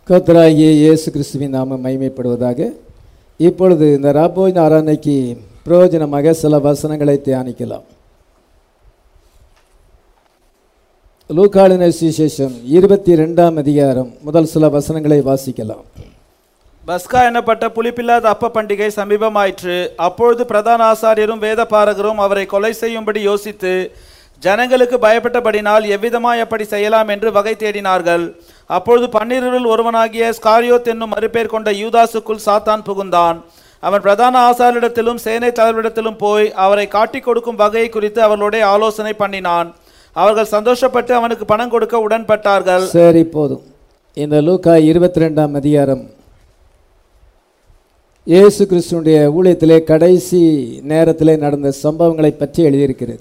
கர்த்தராகிய இயேசு கிறிஸ்துவின் நாமம் மைமைப்படுவதாக இப்பொழுது இந்த ராபோஜ் ஆராதனைக்கு பிரயோஜனமாக சில வசனங்களை தியானிக்கலாம் லூக்காளின சுவிசேஷம் இருபத்தி ரெண்டாம் அதிகாரம் முதல் சில வசனங்களை வாசிக்கலாம் பஸ்கா எனப்பட்ட புளிப்பில்லாத அப்ப பண்டிகை சமீபமாயிற்று அப்பொழுது பிரதான ஆசாரியரும் வேதபாரகரும் அவரை கொலை செய்யும்படி யோசித்து ஜனங்களுக்கு பயப்பட்டபடினால் எவ்விதமாய் அப்படி செய்யலாம் என்று வகை தேடினார்கள் அப்பொழுது பன்னிருவரில் ஒருவனாகிய ஸ்காரியோத் என்னும் மறுபேர் கொண்ட யூதாசுக்குள் சாத்தான் புகுந்தான் அவன் பிரதான ஆசாரிடத்திலும் சேனை தலைவரிடத்திலும் போய் அவரை காட்டிக் கொடுக்கும் வகையை குறித்து அவர்களுடைய ஆலோசனை பண்ணினான் அவர்கள் சந்தோஷப்பட்டு அவனுக்கு பணம் கொடுக்க உடன்பட்டார்கள் சரி போதும் இந்த லூக்கா இருபத்தி ரெண்டாம் அதிகாரம் இயேசு கிறிஸ்துனுடைய ஊழியத்திலே கடைசி நேரத்திலே நடந்த சம்பவங்களை பற்றி எழுதியிருக்கிறது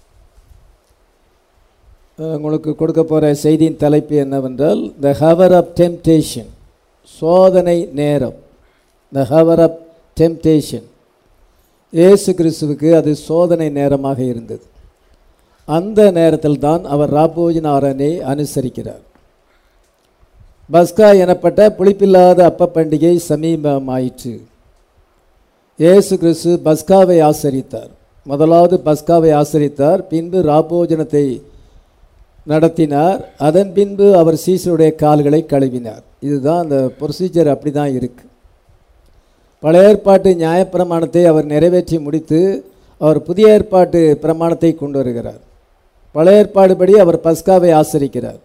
அஹ் உங்களுக்கு கொடுக்க போகிற செய்தியின் தலைப்பு என்னவென்றால் த ஹவர் ஆஃப் டெம்டேஷன் சோதனை நேரம் த ஹவர் ஆஃப் டெம்டேஷன் இயேசு கிறிஸ்துவுக்கு அது சோதனை நேரமாக இருந்தது அந்த நேரத்தில் தான் அவர் ராபோஜினாரனை அனுசரிக்கிறார் பஸ்கா எனப்பட்ட புளிப்பில்லாத அப்ப பண்டிகை சமீபமாயிற்று இயேசு கிறிஸ்து பஸ்காவை ஆசரித்தார் முதலாவது பஸ்காவை ஆசரித்தார் பின்பு ராபோஜனத்தை நடத்தினார் அதன் பின்பு அவர் சீசருடைய கால்களை கழுவினார் இதுதான் அந்த ப்ரொசீஜர் அப்படி தான் இருக்குது பழைய ஏற்பாட்டு நியாயப்பிரமாணத்தை அவர் நிறைவேற்றி முடித்து அவர் புதிய ஏற்பாட்டு பிரமாணத்தை கொண்டு வருகிறார் பழைய ஏற்பாடுபடி அவர் பஸ்காவை ஆசரிக்கிறார்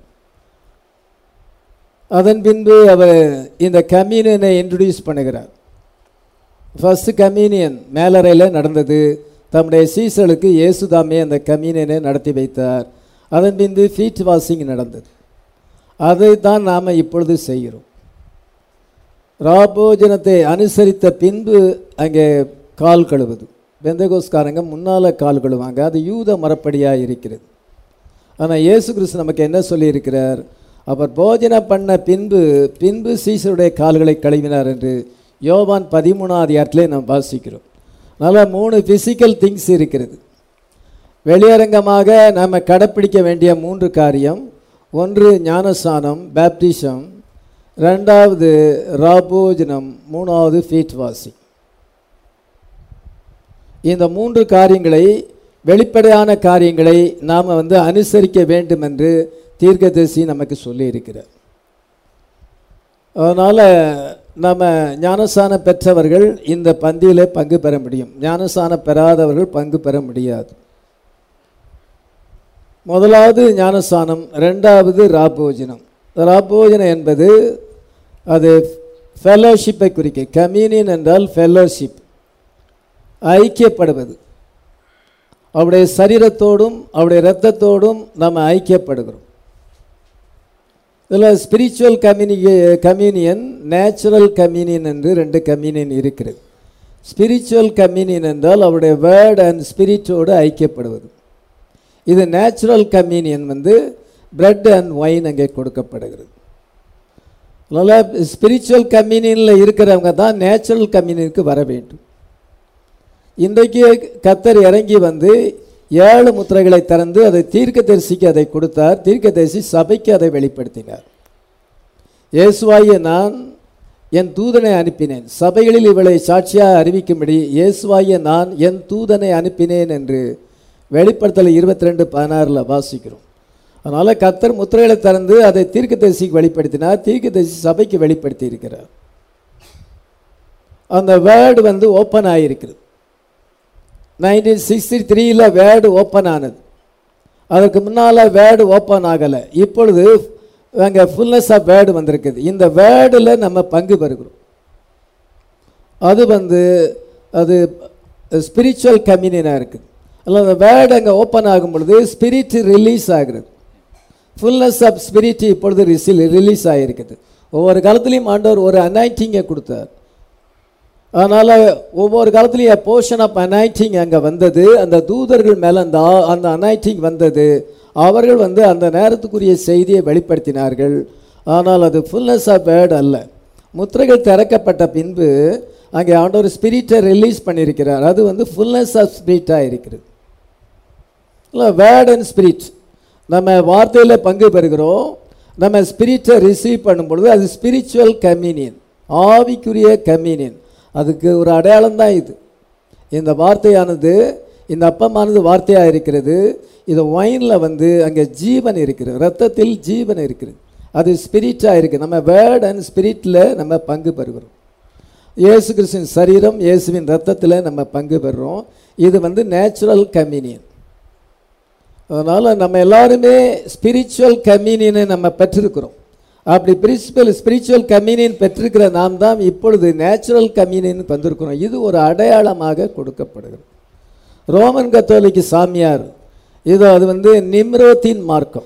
அதன் பின்பு அவர் இந்த கம்யூனியனை இன்ட்ரடியூஸ் பண்ணுகிறார் ஃபஸ்ட்டு கம்யூனியன் மேலறையில் நடந்தது தம்முடைய சீசலுக்கு இயேசுதாமே அந்த கம்யூனியனை நடத்தி வைத்தார் அதன் பின்பு ஃபீட் வாஷிங் நடந்தது அதை தான் நாம் இப்பொழுது செய்கிறோம் ராபோஜனத்தை அனுசரித்த பின்பு அங்கே கால் கழுவுது பெந்தகோஸ்காரங்க முன்னால் கால் கழுவாங்க அது யூத மரப்படியாக இருக்கிறது ஆனால் இயேசு கிறிஸ்து நமக்கு என்ன சொல்லியிருக்கிறார் அவர் போஜனம் பண்ண பின்பு பின்பு சீசருடைய கால்களை கழுவினார் என்று யோவான் பதிமூணாவது அதிகாரத்திலே நாம் வாசிக்கிறோம் நல்லா மூணு ஃபிசிக்கல் திங்ஸ் இருக்கிறது வெளியரங்கமாக நாம் கடைப்பிடிக்க வேண்டிய மூன்று காரியம் ஒன்று ஞானஸ்தானம் பேப்டிசம் ரெண்டாவது ராபோஜனம் மூணாவது ஃபீட் வாசி இந்த மூன்று காரியங்களை வெளிப்படையான காரியங்களை நாம் வந்து அனுசரிக்க வேண்டும் என்று தீர்க்கதரிசி நமக்கு சொல்லியிருக்கிறார் அதனால் நம்ம ஞானஸ்தானம் பெற்றவர்கள் இந்த பந்தியில் பங்கு பெற முடியும் ஞானஸ்தானம் பெறாதவர்கள் பங்கு பெற முடியாது முதலாவது ஞானஸ்தானம் ரெண்டாவது ராபோஜனம் ராபோஜனம் என்பது அது ஃபெலோஷிப்பை குறிக்க கம்யூனியன் என்றால் ஃபெலோஷிப் ஐக்கியப்படுவது அவருடைய சரீரத்தோடும் அவருடைய இரத்தத்தோடும் நம்ம ஐக்கியப்படுகிறோம் இதில் spiritual communica communion natural communion என்று ரெண்டு கம்யூனியன் இருக்கிறது ஸ்பிரிச்சுவல் கம்யூனியன் என்றால் அவருடைய வேர்ட் அண்ட் ஸ்பிரிட்டோடு ஐக்கியப்படுவது இது நேச்சுரல் கம்யூனியன் வந்து பிரெட் அண்ட் ஒயின் அங்கே கொடுக்கப்படுகிறது அதனால் ஸ்பிரிச்சுவல் கம்யூனியனில் இருக்கிறவங்க தான் நேச்சுரல் கம்யூனியனுக்கு வர வேண்டும் இன்றைக்கு கத்தர் இறங்கி வந்து ஏழு முத்திரைகளை திறந்து அதை தீர்க்கதரிசிக்கு அதை கொடுத்தார் தீர்க்கதரிசி சபைக்கு அதை வெளிப்படுத்தினார் இயேசுவாய நான் என் தூதனை அனுப்பினேன் சபைகளில் இவளை சாட்சியாக அறிவிக்கும்படி இயேசுவாய நான் என் தூதனை அனுப்பினேன் என்று வெளிப்படுத்தல் இருபத்தி ரெண்டு பதினாறில் வாசிக்கிறோம் அதனால் கத்தர் முத்திரைகளை திறந்து அதை தீர்க்கதரிசிக்கு வெளிப்படுத்தினார் தீர்க்கதரிசி சபைக்கு வெளிப்படுத்தி இருக்கிறார் அந்த வேர்டு வந்து ஓப்பன் ஆகியிருக்கிறது நைன்டீன் சிக்ஸ்டி த்ரீயில் வேர்டு ஓப்பன் ஆனது அதற்கு முன்னால் வேர்டு ஓப்பன் ஆகலை இப்பொழுது அங்கே ஃபுல்னஸ் ஆஃப் வேர்டு வந்திருக்குது இந்த வேர்டில் நம்ம பங்கு பெறுகிறோம் அது வந்து அது ஸ்பிரிச்சுவல் கம்யூனியனாக இருக்குது அதில் அந்த வேர்டு அங்கே ஓப்பன் ஆகும் பொழுது ஸ்பிரிட் ரிலீஸ் ஆகிறது ஃபுல்னஸ் ஆஃப் ஸ்பிரிட் இப்பொழுது ரிசில் ரிலீஸ் ஆகிருக்குது ஒவ்வொரு காலத்துலேயும் ஆண்டவர் ஒரு அனாய்டிங்கை கொடுத்தார் அதனால் ஒவ்வொரு காலத்துலையும் போர்ஷன் ஆஃப் அனாய்டிங் அங்கே வந்தது அந்த தூதர்கள் மேலே அந்த ஆ- அந்த அனாய்டிங் வந்தது அவர்கள் வந்து அந்த நேரத்துக்குரிய செய்தியை வெளிப்படுத்தினார்கள் ஆனால் அது ஃபுல்னஸ் ஆஃப் வேர்ட் அல்ல முத்திரைகள் திறக்கப்பட்ட பின்பு அங்கே ஆண்டவர் ஸ்பிரிட்டை ரிலீஸ் பண்ணியிருக்கிறார் அது வந்து ஃபுல்னஸ் ஆஃப் ஸ்பிரிட்டாக இருக்கிறது இல்லை வேர்ட் அண்ட் ஸ்பிரிட் நம்ம வார்த்தையில் பங்கு பெறுகிறோம் நம்ம ஸ்பிரிட்டை ரிசீவ் பண்ணும்பொழுது அது ஸ்பிரிச்சுவல் கம்யூனியன் ஆவிக்குரிய கம்யூனியன் அதுக்கு ஒரு அடையாளம் தான் இது இந்த வார்த்தையானது இந்த அப்பமானது வார்த்தையாக இருக்கிறது இது ஒயினில் வந்து அங்கே ஜீவன் இருக்கிறது ரத்தத்தில் ஜீவன் இருக்கிறது அது ஸ்பிரிட்டாக இருக்குது நம்ம வேர்ட் அண்ட் ஸ்பிரிட்டில் நம்ம பங்கு பெறுகிறோம் இயேசு கிறிஸ்துவின் சரீரம் இயேசுவின் ரத்தத்தில் நம்ம பங்கு பெறுறோம் இது வந்து நேச்சுரல் கம்யூனியன் அதனால் நம்ம எல்லாருமே ஸ்பிரிச்சுவல் கம்யூனியனை நம்ம பெற்றிருக்கிறோம் அப்படி பிரிச்சுவல் ஸ்பிரிச்சுவல் கம்யூனியன் பெற்றிருக்கிற நாம் தான் இப்பொழுது நேச்சுரல் கம்யூனியனுக்கு வந்திருக்கிறோம் இது ஒரு அடையாளமாக கொடுக்கப்படுகிறது ரோமன் கத்தோலிக்கு சாமியார் இது அது வந்து நிம்ரோத்தின் மார்க்கம்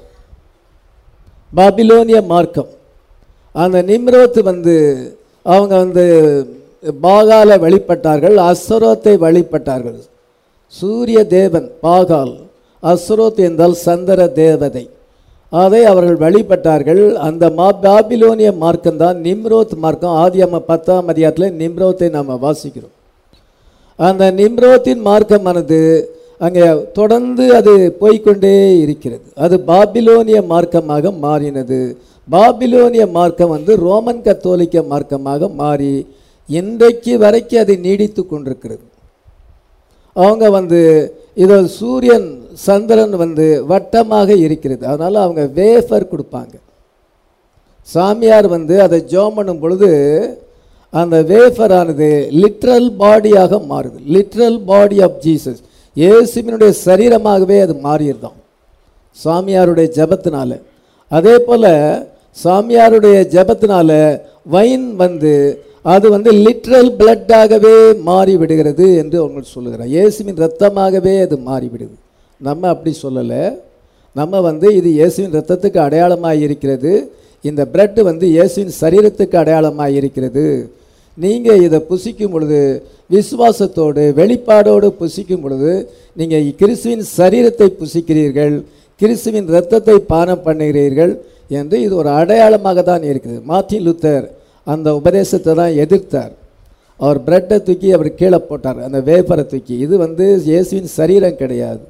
பாபிலோனிய மார்க்கம் அந்த நிம்ரோத் வந்து அவங்க வந்து பாகால வழிபட்டார்கள் அஸ்வரோத்தை வழிபட்டார்கள் சூரிய தேவன் பாகால் அஸ்ரோத் என்றால் சந்திர தேவதை அதை அவர்கள் வழிபட்டார்கள் அந்த மா பாபிலோனிய மார்க்கம் தான் நிம்ரோத் மார்க்கம் ஆதியாம பத்தாம் அதிகாரத்தில் நிம்ரோத்தை நாம் வாசிக்கிறோம் அந்த நிம்ரோத்தின் மார்க்கமானது அங்கே தொடர்ந்து அது போய்க்கொண்டே இருக்கிறது அது பாபிலோனிய மார்க்கமாக மாறினது பாபிலோனிய மார்க்கம் வந்து ரோமன் கத்தோலிக்க மார்க்கமாக மாறி இன்றைக்கு வரைக்கும் அது நீடித்து கொண்டிருக்கிறது அவங்க வந்து இதோ சூரியன் சந்திரன் வந்து வட்டமாக இருக்கிறது அதனால் அவங்க வேஃபர் கொடுப்பாங்க சாமியார் வந்து அதை ஜோம் பண்ணும் பொழுது அந்த வேஃபர் ஆனது லிட்ரல் பாடியாக மாறுது லிட்ரல் பாடி ஆஃப் ஜீசஸ் இயேசுவினுடைய சரீரமாகவே அது மாறிடுதான் சாமியாருடைய ஜெபத்தினால அதே போல் சாமியாருடைய ஜெபத்தினால வைன் வந்து அது வந்து லிட்ரல் பிளட்டாகவே மாறி விடுகிறது என்று அவங்க சொல்லுகிறார் இயேசுவின் ரத்தமாகவே அது மாறிவிடுது நம்ம அப்படி சொல்லலை நம்ம வந்து இது இயேசுவின் ரத்தத்துக்கு அடையாளமாக இருக்கிறது இந்த பிரெட் வந்து இயேசுவின் சரீரத்துக்கு அடையாளமாக இருக்கிறது நீங்கள் இதை புசிக்கும் பொழுது விசுவாசத்தோடு வெளிப்பாடோடு புசிக்கும் பொழுது நீங்கள் கிறிஸ்துவின் சரீரத்தை புசிக்கிறீர்கள் கிறிஸ்துவின் இரத்தத்தை பானம் பண்ணுகிறீர்கள் என்று இது ஒரு அடையாளமாக தான் இருக்குது மார்ட்டின் லூத்தர் அந்த உபதேசத்தை தான் எதிர்த்தார் அவர் பிரெட்டை தூக்கி அவர் கீழே போட்டார் அந்த வேப்பரை தூக்கி இது வந்து இயேசுவின் சரீரம் கிடையாது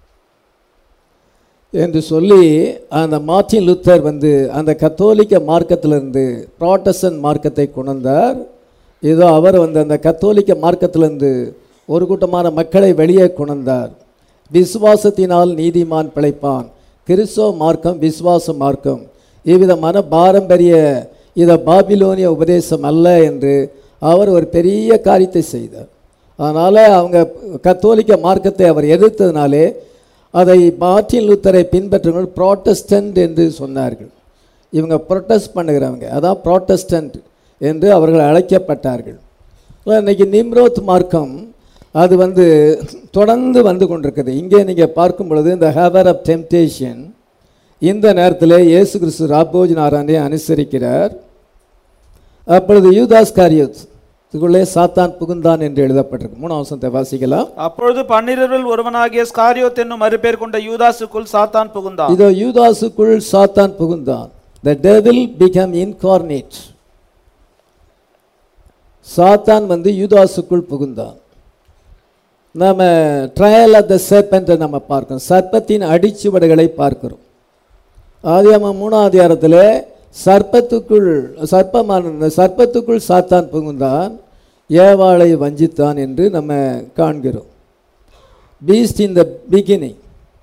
என்று சொல்லி அந்த மார்ட்டின் லூத்தர் வந்து அந்த கத்தோலிக்க மார்க்கத்திலிருந்து ப்ராட்டஸ்டன்ட் மார்க்கத்தை கொண்டார் இதோ அவர் வந்து அந்த கத்தோலிக்க மார்க்கத்திலிருந்து ஒரு கூட்டமான மக்களை வெளியே கொண்டார் விசுவாசத்தினால் நீதிமான் பிழைப்பான் கிறிஸ்தவ மார்க்கம் விசுவாச மார்க்கம் இவ்விதமான பாரம்பரிய இதை பாபிலோனிய உபதேசம் அல்ல என்று அவர் ஒரு பெரிய காரியத்தை செய்தார் அதனால் அவங்க கத்தோலிக்க மார்க்கத்தை அவர் எதிர்த்ததினாலே அதை மார்ட்டின் லூத்தரை பின்பற்றுங்கள் ப்ராட்டஸ்டன்ட் என்று சொன்னார்கள் இவங்க ப்ரொட்டஸ்ட் பண்ணுகிறவங்க அதான் ப்ராட்டஸ்டன்ட் என்று அவர்கள் அழைக்கப்பட்டார்கள் இன்னைக்கு நிம்ரோத் மார்க்கம் அது வந்து தொடர்ந்து வந்து கொண்டிருக்குது இங்கே நீங்கள் பார்க்கும் பொழுது இந்த ஹேவர் ஆஃப் டெம்டேஷன் இந்த நேரத்தில் இயேசு கிறிஸ்து ராபோஜனாரானை அனுசரிக்கிறார் அப்பொழுது யூதாஸ் காரியத் இதுக்குள்ளே சாத்தான் புகுந்தான் என்று எழுதப்பட்டிருக்கு மூணாம் வசனத்தை வாசிக்கலாம் அப்பொழுது பன்னிரவில் ஒருவனாகிய ஸ்காரியோத் என்னும் மறுபேர் கொண்ட யூதாசுக்குள் சாத்தான் புகுந்தான் இதோ யூதாசுக்குள் சாத்தான் புகுந்தான் த டெவில் பிகம் இன்கார்னேட் சாத்தான் வந்து யூதாசுக்குள் புகுந்தான் நம்ம ட்ரையல் ஆஃப் த சர்பென்ட்டை நம்ம பார்க்கிறோம் சர்ப்பத்தின் அடிச்சுவடுகளை பார்க்கிறோம் ஆதியாம மூணாம் அதிகாரத்தில் சர்ப்பத்துக்குள் சர்ப்பமான இந்த சர்ப்பத்துக்குள் சாத்தான் புகுந்தான் ஏவாளை வஞ்சித்தான் என்று நம்ம காண்கிறோம் பீஸ்ட் இன் த பிகினிங்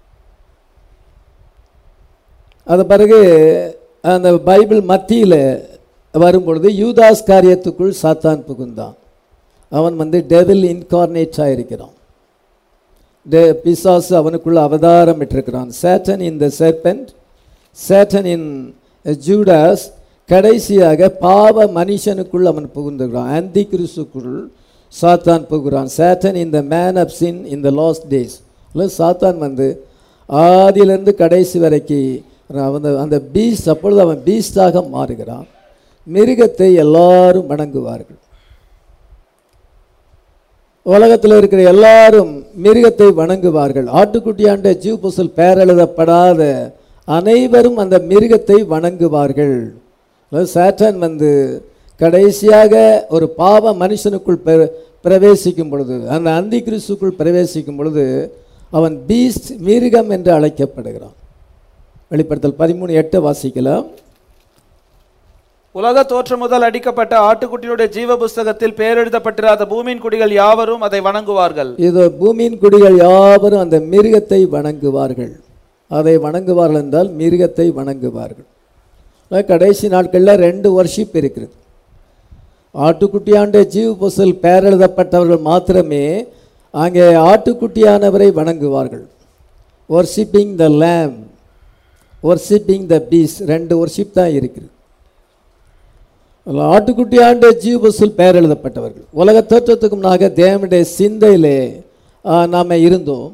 அது பிறகு அந்த பைபிள் மத்தியில் வரும்பொழுது யூதாஸ் காரியத்துக்குள் சாத்தான் புகுந்தான் அவன் வந்து டெவில் இன்கார்னேட்டாக இருக்கிறான் டே பிசாசு அவனுக்குள்ள அவதாரம் விட்டிருக்கிறான் Satan in the serpent Satan in Judas கடைசியாக பாவ மனுஷனுக்குள் அவன் புகுந்துகிறான் ஆந்தி கிறிஸ்துக்குள் சாத்தான் புகுறான் Satan in the man of sin in the last days இல்லை சாத்தான் வந்து ஆதியிலிருந்து கடைசி வரைக்கும் அவன் அந்த பீஸ்ட் அப்பொழுது அவன் பீஸ்டாக மாறுகிறான் மிருகத்தை எல்லாரும் வணங்குவார்கள் உலகத்தில் இருக்கிற எல்லாரும் மிருகத்தை வணங்குவார்கள் ஆட்டுக்குட்டியாண்ட ஜீவ் புசல் பெயரெழுதப்படாத அனைவரும் அந்த மிருகத்தை வணங்குவார்கள் சேட்டன் வந்து கடைசியாக ஒரு பாவ மனுஷனுக்குள் பிர- பிரவேசிக்கும் பொழுது அந்த அந்தி கிறிஸ்துக்குள் பிரவேசிக்கும் பொழுது அவன் பீஸ்ட் மிருகம் என்று அழைக்கப்படுகிறான் வெளிப்படுத்தல் பதிமூணு எட்டு வாசிக்கலாம் உலக தோற்றம் முதல் அடிக்கப்பட்ட ஆட்டுக்குட்டியுடைய ஜீவ புஸ்தகத்தில் பேரெழுதப்பட்டிராத பூமியின் குடிகள் யாவரும் அதை வணங்குவார்கள் இது பூமியின் குடிகள் யாவரும் அந்த மிருகத்தை வணங்குவார்கள் அதை வணங்குவார்கள் என்றால் மிருகத்தை வணங்குவார்கள் அதாவது கடைசி நாட்களில் ரெண்டு வர்ஷிப் இருக்கிறது ஆட்டுக்குட்டியாண்ட ஜீவ புசல் பேரெழுதப்பட்டவர்கள் மாத்திரமே அங்கே ஆட்டுக்குட்டியானவரை வணங்குவார்கள் worshipping the lamb worshipping the beast ரெண்டு ஒர்ஷிப் தான் இருக்குது அதுல ஆட்டுக்குட்டியாண்ட ஜீவ புசல் பெயர் எழுதப்பட்டவர்கள் உலக தோற்றத்துக்கு முன்னாக தேவனுடைய சிந்தையிலே நாம் இருந்தோம்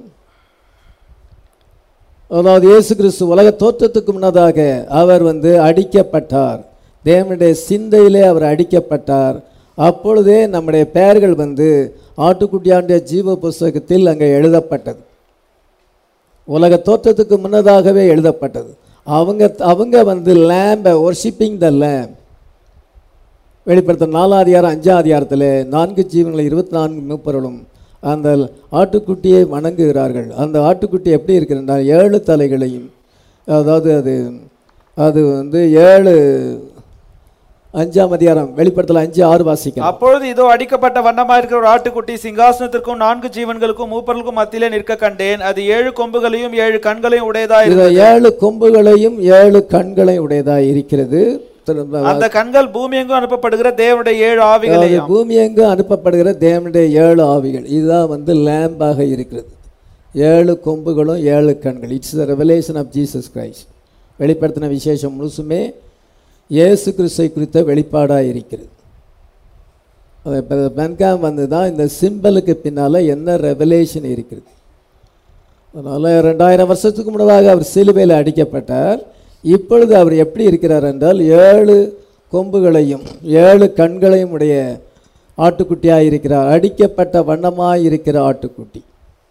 அதாவது இயேசு கிறிஸ்து உலக தோற்றத்துக்கு முன்னதாக அவர் வந்து அடிக்கப்பட்டார் தேவனுடைய சிந்தையிலே அவர் அடிக்கப்பட்டார் அப்பொழுதே நம்முடைய பெயர்கள் வந்து ஆட்டுக்குட்டியாண்டிய ஜீவ புஸ்தகத்தில் அங்கே எழுதப்பட்டது உலக தோற்றத்துக்கு முன்னதாகவே எழுதப்பட்டது அவங்க அவங்க வந்து லேம்பை ஒர்ஷிப்பிங் த லேம்ப் வெளிப்படுத்த நாலாம் அதிகாரம் அஞ்சாம் அதிகாரத்தில் நான்கு ஜீவன்கள் இருபத்தி நான்கு மூப்பர்களும் அந்த ஆட்டுக்குட்டியை வணங்குகிறார்கள் அந்த ஆட்டுக்குட்டி எப்படி இருக்கிறதுனா ஏழு தலைகளையும் அதாவது அது அது வந்து ஏழு அஞ்சாம் அதிகாரம் வெளிப்படுத்தல அஞ்சு ஆறு வாசிக்கலாம் அப்பொழுது இதோ அடிக்கப்பட்ட வண்ணமா இருக்கிற ஒரு ஆட்டுக்குட்டி சிங்காசனத்திற்கும் நான்கு ஜீவன்களுக்கும் மூப்பர்களுக்கும் மத்தியிலே நிற்க கண்டேன் அது ஏழு கொம்புகளையும் ஏழு கண்களையும் உடையதா இது இருந்தது ஏழு கொம்புகளையும் ஏழு கண்களையும் உடையதாக இருக்கிறது திரும்ப அந்த கண்கள் பூமி எங்கும் அனுப்பப்படுகிற தேவனுடைய ஏழு அதாவது ஆவிகளையும் பூமி எங்கும் அனுப்பப்படுகிற தேவனுடைய ஏழு ஆவிகள் இதுதான் வந்து லேம்பாக இருக்கிறது ஏழு கொம்புகளும் ஏழு கண்கள் it's the revelation of Jesus Christ வெளிப்படுத்தின விசேஷம் முழுசுமே இயேசு கிறிஸ்தை குறித்த வெளிப்பாடாக இருக்கிறது இப்போ பென்காம் வந்து தான் இந்த சிம்பலுக்கு பின்னால் என்ன ரெவலேஷன் இருக்கிறது அதனால் ரெண்டாயிரம் வருஷத்துக்கு முன்னதாக அவர் சிலுவையில் அடிக்கப்பட்டார் இப்பொழுது அவர் எப்படி இருக்கிறார் என்றால் ஏழு கொம்புகளையும் ஏழு கண்களையும் உடைய ஆட்டுக்குட்டியாக இருக்கிறார் அடிக்கப்பட்ட வண்ணமாக இருக்கிற ஆட்டுக்குட்டி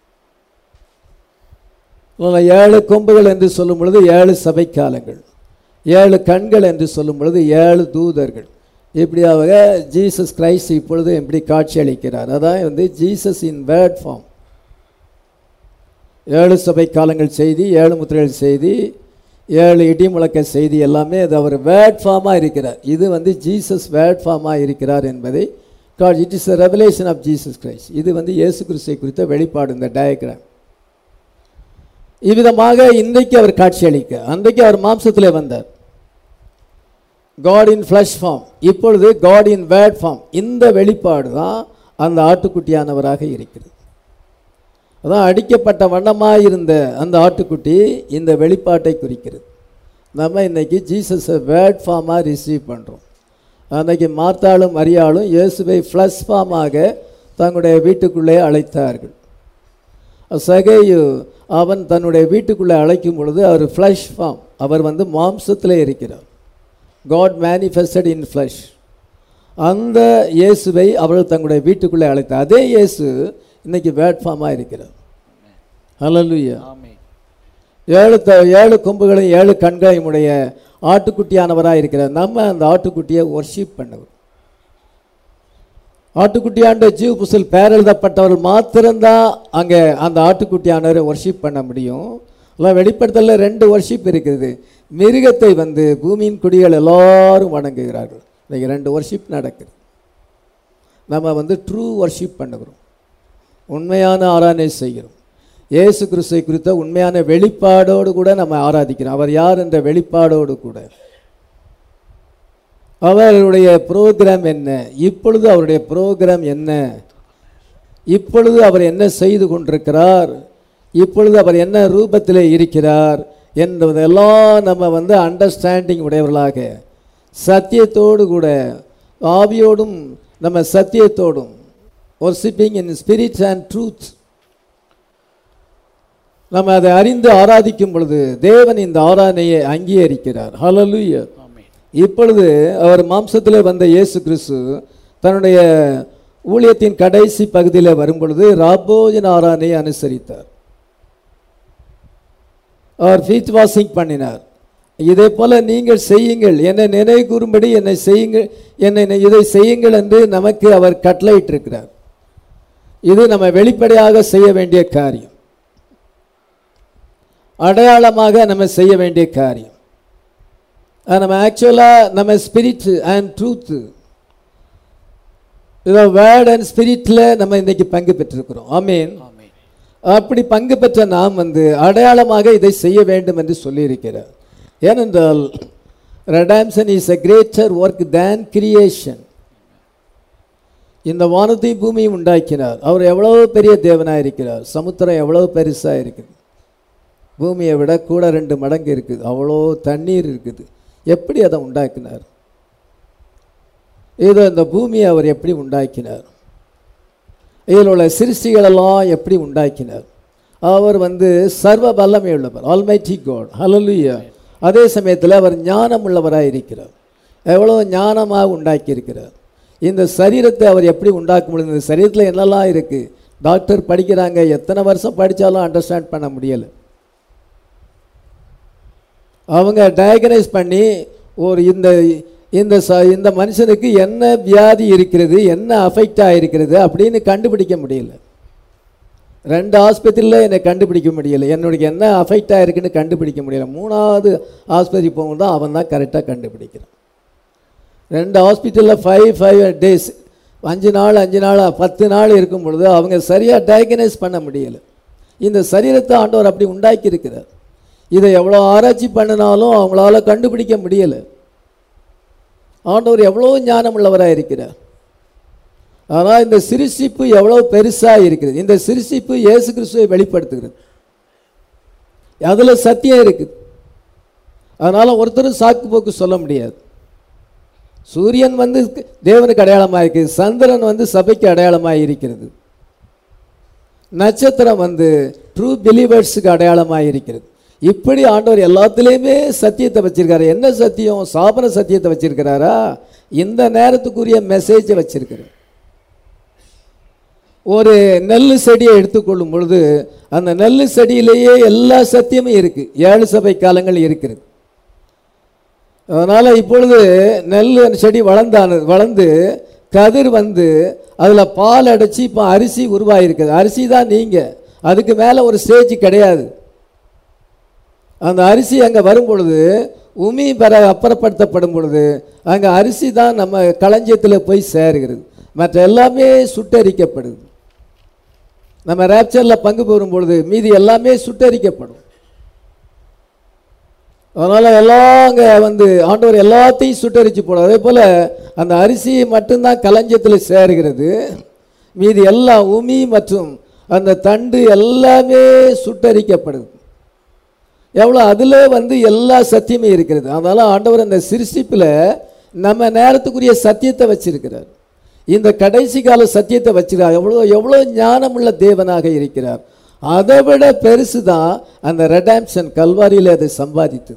அதனால ஏழு கொம்புகள் என்று சொல்லும் பொழுது ஏழு சபைக்காலங்கள் ஏழு கண்கள் என்று சொல்லும் பொழுது ஏழு தூதர்கள் இப்படியாக ஜீசஸ் கிரைஸ்ட் இப்பொழுது எப்படி காட்சி அளிக்கிறார் அதான் வந்து ஜீசஸ் இன் வேர்ட் ஃபார்ம் ஏழு சபை காலங்கள் செய்தி ஏழு முத்திரைகள் செய்தி ஏழு இடி முழக்க செய்தி எல்லாமே அது அவர் வேர்ட் ஃபார்மாக இருக்கிறார் இது வந்து ஜீசஸ் வேர்ட் ஃபார்மாக இருக்கிறார் என்பதை காட் இட் இஸ் அ ரெவலேஷன் ஆஃப் ஜீசஸ் கிரைஸ்ட் இது வந்து இயேசு கிறிஸ்துவை குறித்த வெளிப்பாடு இந்த டயக்ராம் இவ்விதமாக இன்றைக்கு அவர் காட்சி அளிக்க அன்றைக்கு அவர் மாம்சத்திலே வந்தார் காட் இன் ஃப்ளஷ் ஃபார்ம் இப்பொழுது காட் இன் வேர்ட் ஃபார்ம் இந்த வெளிப்பாடு தான் அந்த ஆட்டுக்குட்டியானவராக இருக்கிறது அதான் அடிக்கப்பட்ட வண்ணமாக இருந்த அந்த ஆட்டுக்குட்டி இந்த வெளிப்பாட்டை குறிக்கிறது நம்ம இன்னைக்கு ஜீசஸை வேர்ட் ஃபார்மாக ரிசீவ் பண்ணுறோம் அன்னைக்கு மார்த்தாளும் மரியாளும் இயேசுவை ஃப்ளஷ் ஃபார்மாக தங்களுடைய வீட்டுக்குள்ளே அழைத்தார்கள் சகையு அவன் தன்னுடைய வீட்டுக்குள்ளே அழைக்கும் பொழுது அவர் ஃப்ளஷ் ஃபார்ம் அவர் வந்து மாம்சத்திலே இருக்கிறார் காட் மேனிஃபெஸ்டட் இன் ஃப்ளஷ் அந்த இயேசுவை அவர்கள் தங்களுடைய வீட்டுக்குள்ளே அழைத்தார் அதே இயேசு இன்னைக்கு வேர்ட் ஃபார்மாக இருக்கிறார் ஹalleluya ஆமென் ஏழு த ஏழு கொம்புகளையும் ஏழு கண்களையும் உடைய ஆட்டுக்குட்டியானவராக இருக்கிறார் நம்ம அந்த ஆட்டுக்குட்டியை ஒர்ஷிப் பண்ணவர் ஆட்டுக்குட்டியாண்ட ஜீவ புசல் பேரெழுதப்பட்டவர்கள் மாத்திரம்தான் அங்கே அந்த ஆட்டுக்குட்டியானவரை ஒர்ஷிப் பண்ண முடியும் எல்லாம் வெளிப்படுத்தல ரெண்டு ஒர்ஷிப் இருக்குது மிருகத்தை வந்து பூமியின் குடிகள் எல்லாரும் வணங்குகிறார்கள் இன்னைக்கு ரெண்டு ஒர்ஷிப் நடக்குது நம்ம வந்து ட்ரூ ஒர்ஷிப் பண்ணுகிறோம் உண்மையான ஆராதனை செய்கிறோம் இயேசு கிறிஸ்துவை குறித்த உண்மையான வெளிப்பாடோடு கூட நம்ம ஆராதிக்கிறோம் அவர் யார் என்ற வெளிப்பாடோடு கூட அவருடைய ப்ரோக்ராம் என்ன இப்பொழுது அவருடைய ப்ரோக்ராம் என்ன இப்பொழுது அவர் என்ன செய்து கொண்டிருக்கிறார் இப்பொழுது அவர் என்ன ரூபத்தில் இருக்கிறார் என்பதெல்லாம் நம்ம வந்து அண்டர்ஸ்டாண்டிங் உடையவர்களாக சத்தியத்தோடு கூட ஆவியோடும் நம்ம சத்தியத்தோடும் worshipping in spirits and truth நம்ம அதை அறிந்து ஆராதிக்கும் பொழுது தேவன் இந்த ஆராதனையை அங்கீகரிக்கிறார் ஹalleluya ஆமென் இப்பொழுது அவர் மாம்சத்திலே வந்த இயேசு கிறிஸ்து தன்னுடைய ஊழியத்தின் கடைசி பகுதியில் வரும்பொழுது ராபோஜன ஆராதனையை அனுசரித்தார் அவர் ஃபீட் வாஷிங் பண்ணினார் இதே போல நீங்கள் செய்யுங்கள் என்னை நினைவு கூறும்படி என்னை செய்யுங்கள் என்னை இதை செய்யுங்கள் என்று நமக்கு அவர் கட்டளையிட்டிருக்கிறார் இது நம்ம வெளிப்படையாக செய்ய வேண்டிய காரியம் அடையாளமாக நம்ம செய்ய வேண்டிய காரியம் அது நம்ம ஆக்சுவலாக நம்ம ஸ்பிரிட் அண்ட் ட்ரூத்து இதோ வேர்ட் அண்ட் ஸ்பிரிட்டில் நம்ம இன்னைக்கு பங்கு பெற்றிருக்கிறோம் ஆமீன் ஆமென் அப்படி பங்கு பெற்ற நாம் வந்து அடையாளமாக இதை செய்ய வேண்டும் என்று சொல்லியிருக்கிறார் ஏனென்றால் redemption is a greater work than creation இந்த வானத்தை பூமியும் உண்டாக்கினார் அவர் எவ்வளவு பெரிய தேவனாக இருக்கிறார் சமுத்திரம் எவ்வளவு பெருசாக இருக்குது பூமியை விட கூட ரெண்டு மடங்கு இருக்குது அவ்வளோ தண்ணீர் இருக்குது எப்படி அதை உண்டாக்கினார் இதோ இந்த பூமியை அவர் எப்படி உண்டாக்கினார் இதில் உள்ள சிருஷ்டிகளெல்லாம் எப்படி உண்டாக்கினார் அவர் வந்து சர்வ வல்லமை உள்ளவர் ஆல்மைட்டி காட் ஹalleluya அதே சமயத்தில் அவர் ஞானம் உள்ளவராக இருக்கிறார் எவ்வளோ ஞானமாக உண்டாக்கியிருக்கிறார் இந்த சரீரத்தை அவர் எப்படி உண்டாக்க முடியும் இந்த சரீரத்தில் என்னெல்லாம் இருக்குது டாக்டர் படிக்கிறாங்க எத்தனை வருஷம் படித்தாலும் அண்டர்ஸ்டாண்ட் பண்ண முடியலை அவங்க டயக்னைஸ் பண்ணி ஒரு இந்த இந்த ச இந்த மனுஷனுக்கு என்ன வியாதி இருக்கிறது என்ன அஃபெக்ட் ஆகிருக்கிறது அப்படின்னு கண்டுபிடிக்க முடியல ரெண்டு ஆஸ்பத்திரியில் என்னை கண்டுபிடிக்க முடியல என்னுடைய என்ன அஃபெக்ட் ஆகிருக்குன்னு கண்டுபிடிக்க முடியல மூணாவது ஆஸ்பத்திரி போகும்போது தான் அவன் தான் கரெக்டாக கண்டுபிடிக்கிறான் ரெண்டு ஹாஸ்பிட்டலில் ஃபைவ் ஃபைவ் டேஸ் அஞ்சு நாள் அஞ்சு நாள் பத்து நாள் இருக்கும் பொழுது அவங்க சரியாக டயக்னைஸ் பண்ண முடியலை இந்த சரீரத்தை ஆண்டவர் அப்படி உண்டாக்கி இருக்கிறார் இதை எவ்வளோ ஆராய்ச்சி பண்ணினாலும் அவங்களால கண்டுபிடிக்க முடியலை ஆண்டவர் எவ்வளோ ஞானம் உள்ளவராக இருக்கிறார் ஆனால் இந்த சிருஷ்டிப்பு எவ்வளோ பெருசாக இருக்கிறது இந்த சிருஷ்டிப்பு இயேசு கிறிஸ்துவை வெளிப்படுத்துகிறது அதில் சத்தியம் இருக்குது அதனால் ஒருத்தரும் சாக்கு போக்கு சொல்ல முடியாது சூரியன் வந்து தேவனுக்கு அடையாளமாக இருக்குது சந்திரன் வந்து சபைக்கு அடையாளமாக இருக்கிறது நட்சத்திரம் வந்து ட்ரூ பிலீவர்ஸுக்கு அடையாளமாக இருக்கிறது இப்படி ஆண்டவர் எல்லாத்துலேயுமே சத்தியத்தை வச்சிருக்காரு என்ன சத்தியம் சாபன சத்தியத்தை வச்சிருக்கிறாரா இந்த நேரத்துக்குரிய மெசேஜை வச்சிருக்கிறார் ஒரு நெல் செடியை எடுத்துக்கொள்ளும் பொழுது அந்த நெல் செடியிலேயே எல்லா சத்தியமும் இருக்கு ஏழு சபை காலங்கள் இருக்கிறது அதனால் இப்பொழுது நெல் செடி வளர்ந்தானது வளர்ந்து கதிர் வந்து அதில் பால் அடைச்சி இப்போ அரிசி உருவாகிருக்குது அரிசி தான் நீங்கள் அதுக்கு மேலே ஒரு ஸ்டேஜ் கிடையாது அந்த அரிசி அங்கே வரும் பொழுது உமி பெற அப்புறப்படுத்தப்படும் பொழுது அங்கே அரிசி தான் நம்ம களஞ்சியத்தில் போய் சேருகிறது மற்ற எல்லாமே சுட்டரிக்கப்படுது நம்ம ரேப்சரில் பங்கு பெறும் பொழுது மீதி எல்லாமே சுட்டரிக்கப்படும் அதனால் எல்லாம் அங்கே வந்து ஆண்டவர் எல்லாத்தையும் சுட்டரிச்சு போடும் அதே போல் அந்த அரிசி மட்டும்தான் களஞ்சியத்தில் சேருகிறது மீதி எல்லாம் உமி மற்றும் அந்த தண்டு எல்லாமே சுட்டரிக்கப்படுது எவ்வளோ அதில் வந்து எல்லா சத்தியமே இருக்கிறது அதனால் ஆண்டவர் அந்த சிருஷ்டிப்பில் நம்ம நேரத்துக்குரிய சத்தியத்தை வச்சிருக்கிறார் இந்த கடைசி கால சத்தியத்தை வச்சிருக்கார் எவ்வளோ எவ்வளோ ஞானமுள்ள தேவனாக இருக்கிறார் அதை விட பெருசு தான் அந்த ரெடாம்ஷன் கல்வாரியில் அதை சம்பாதித்தது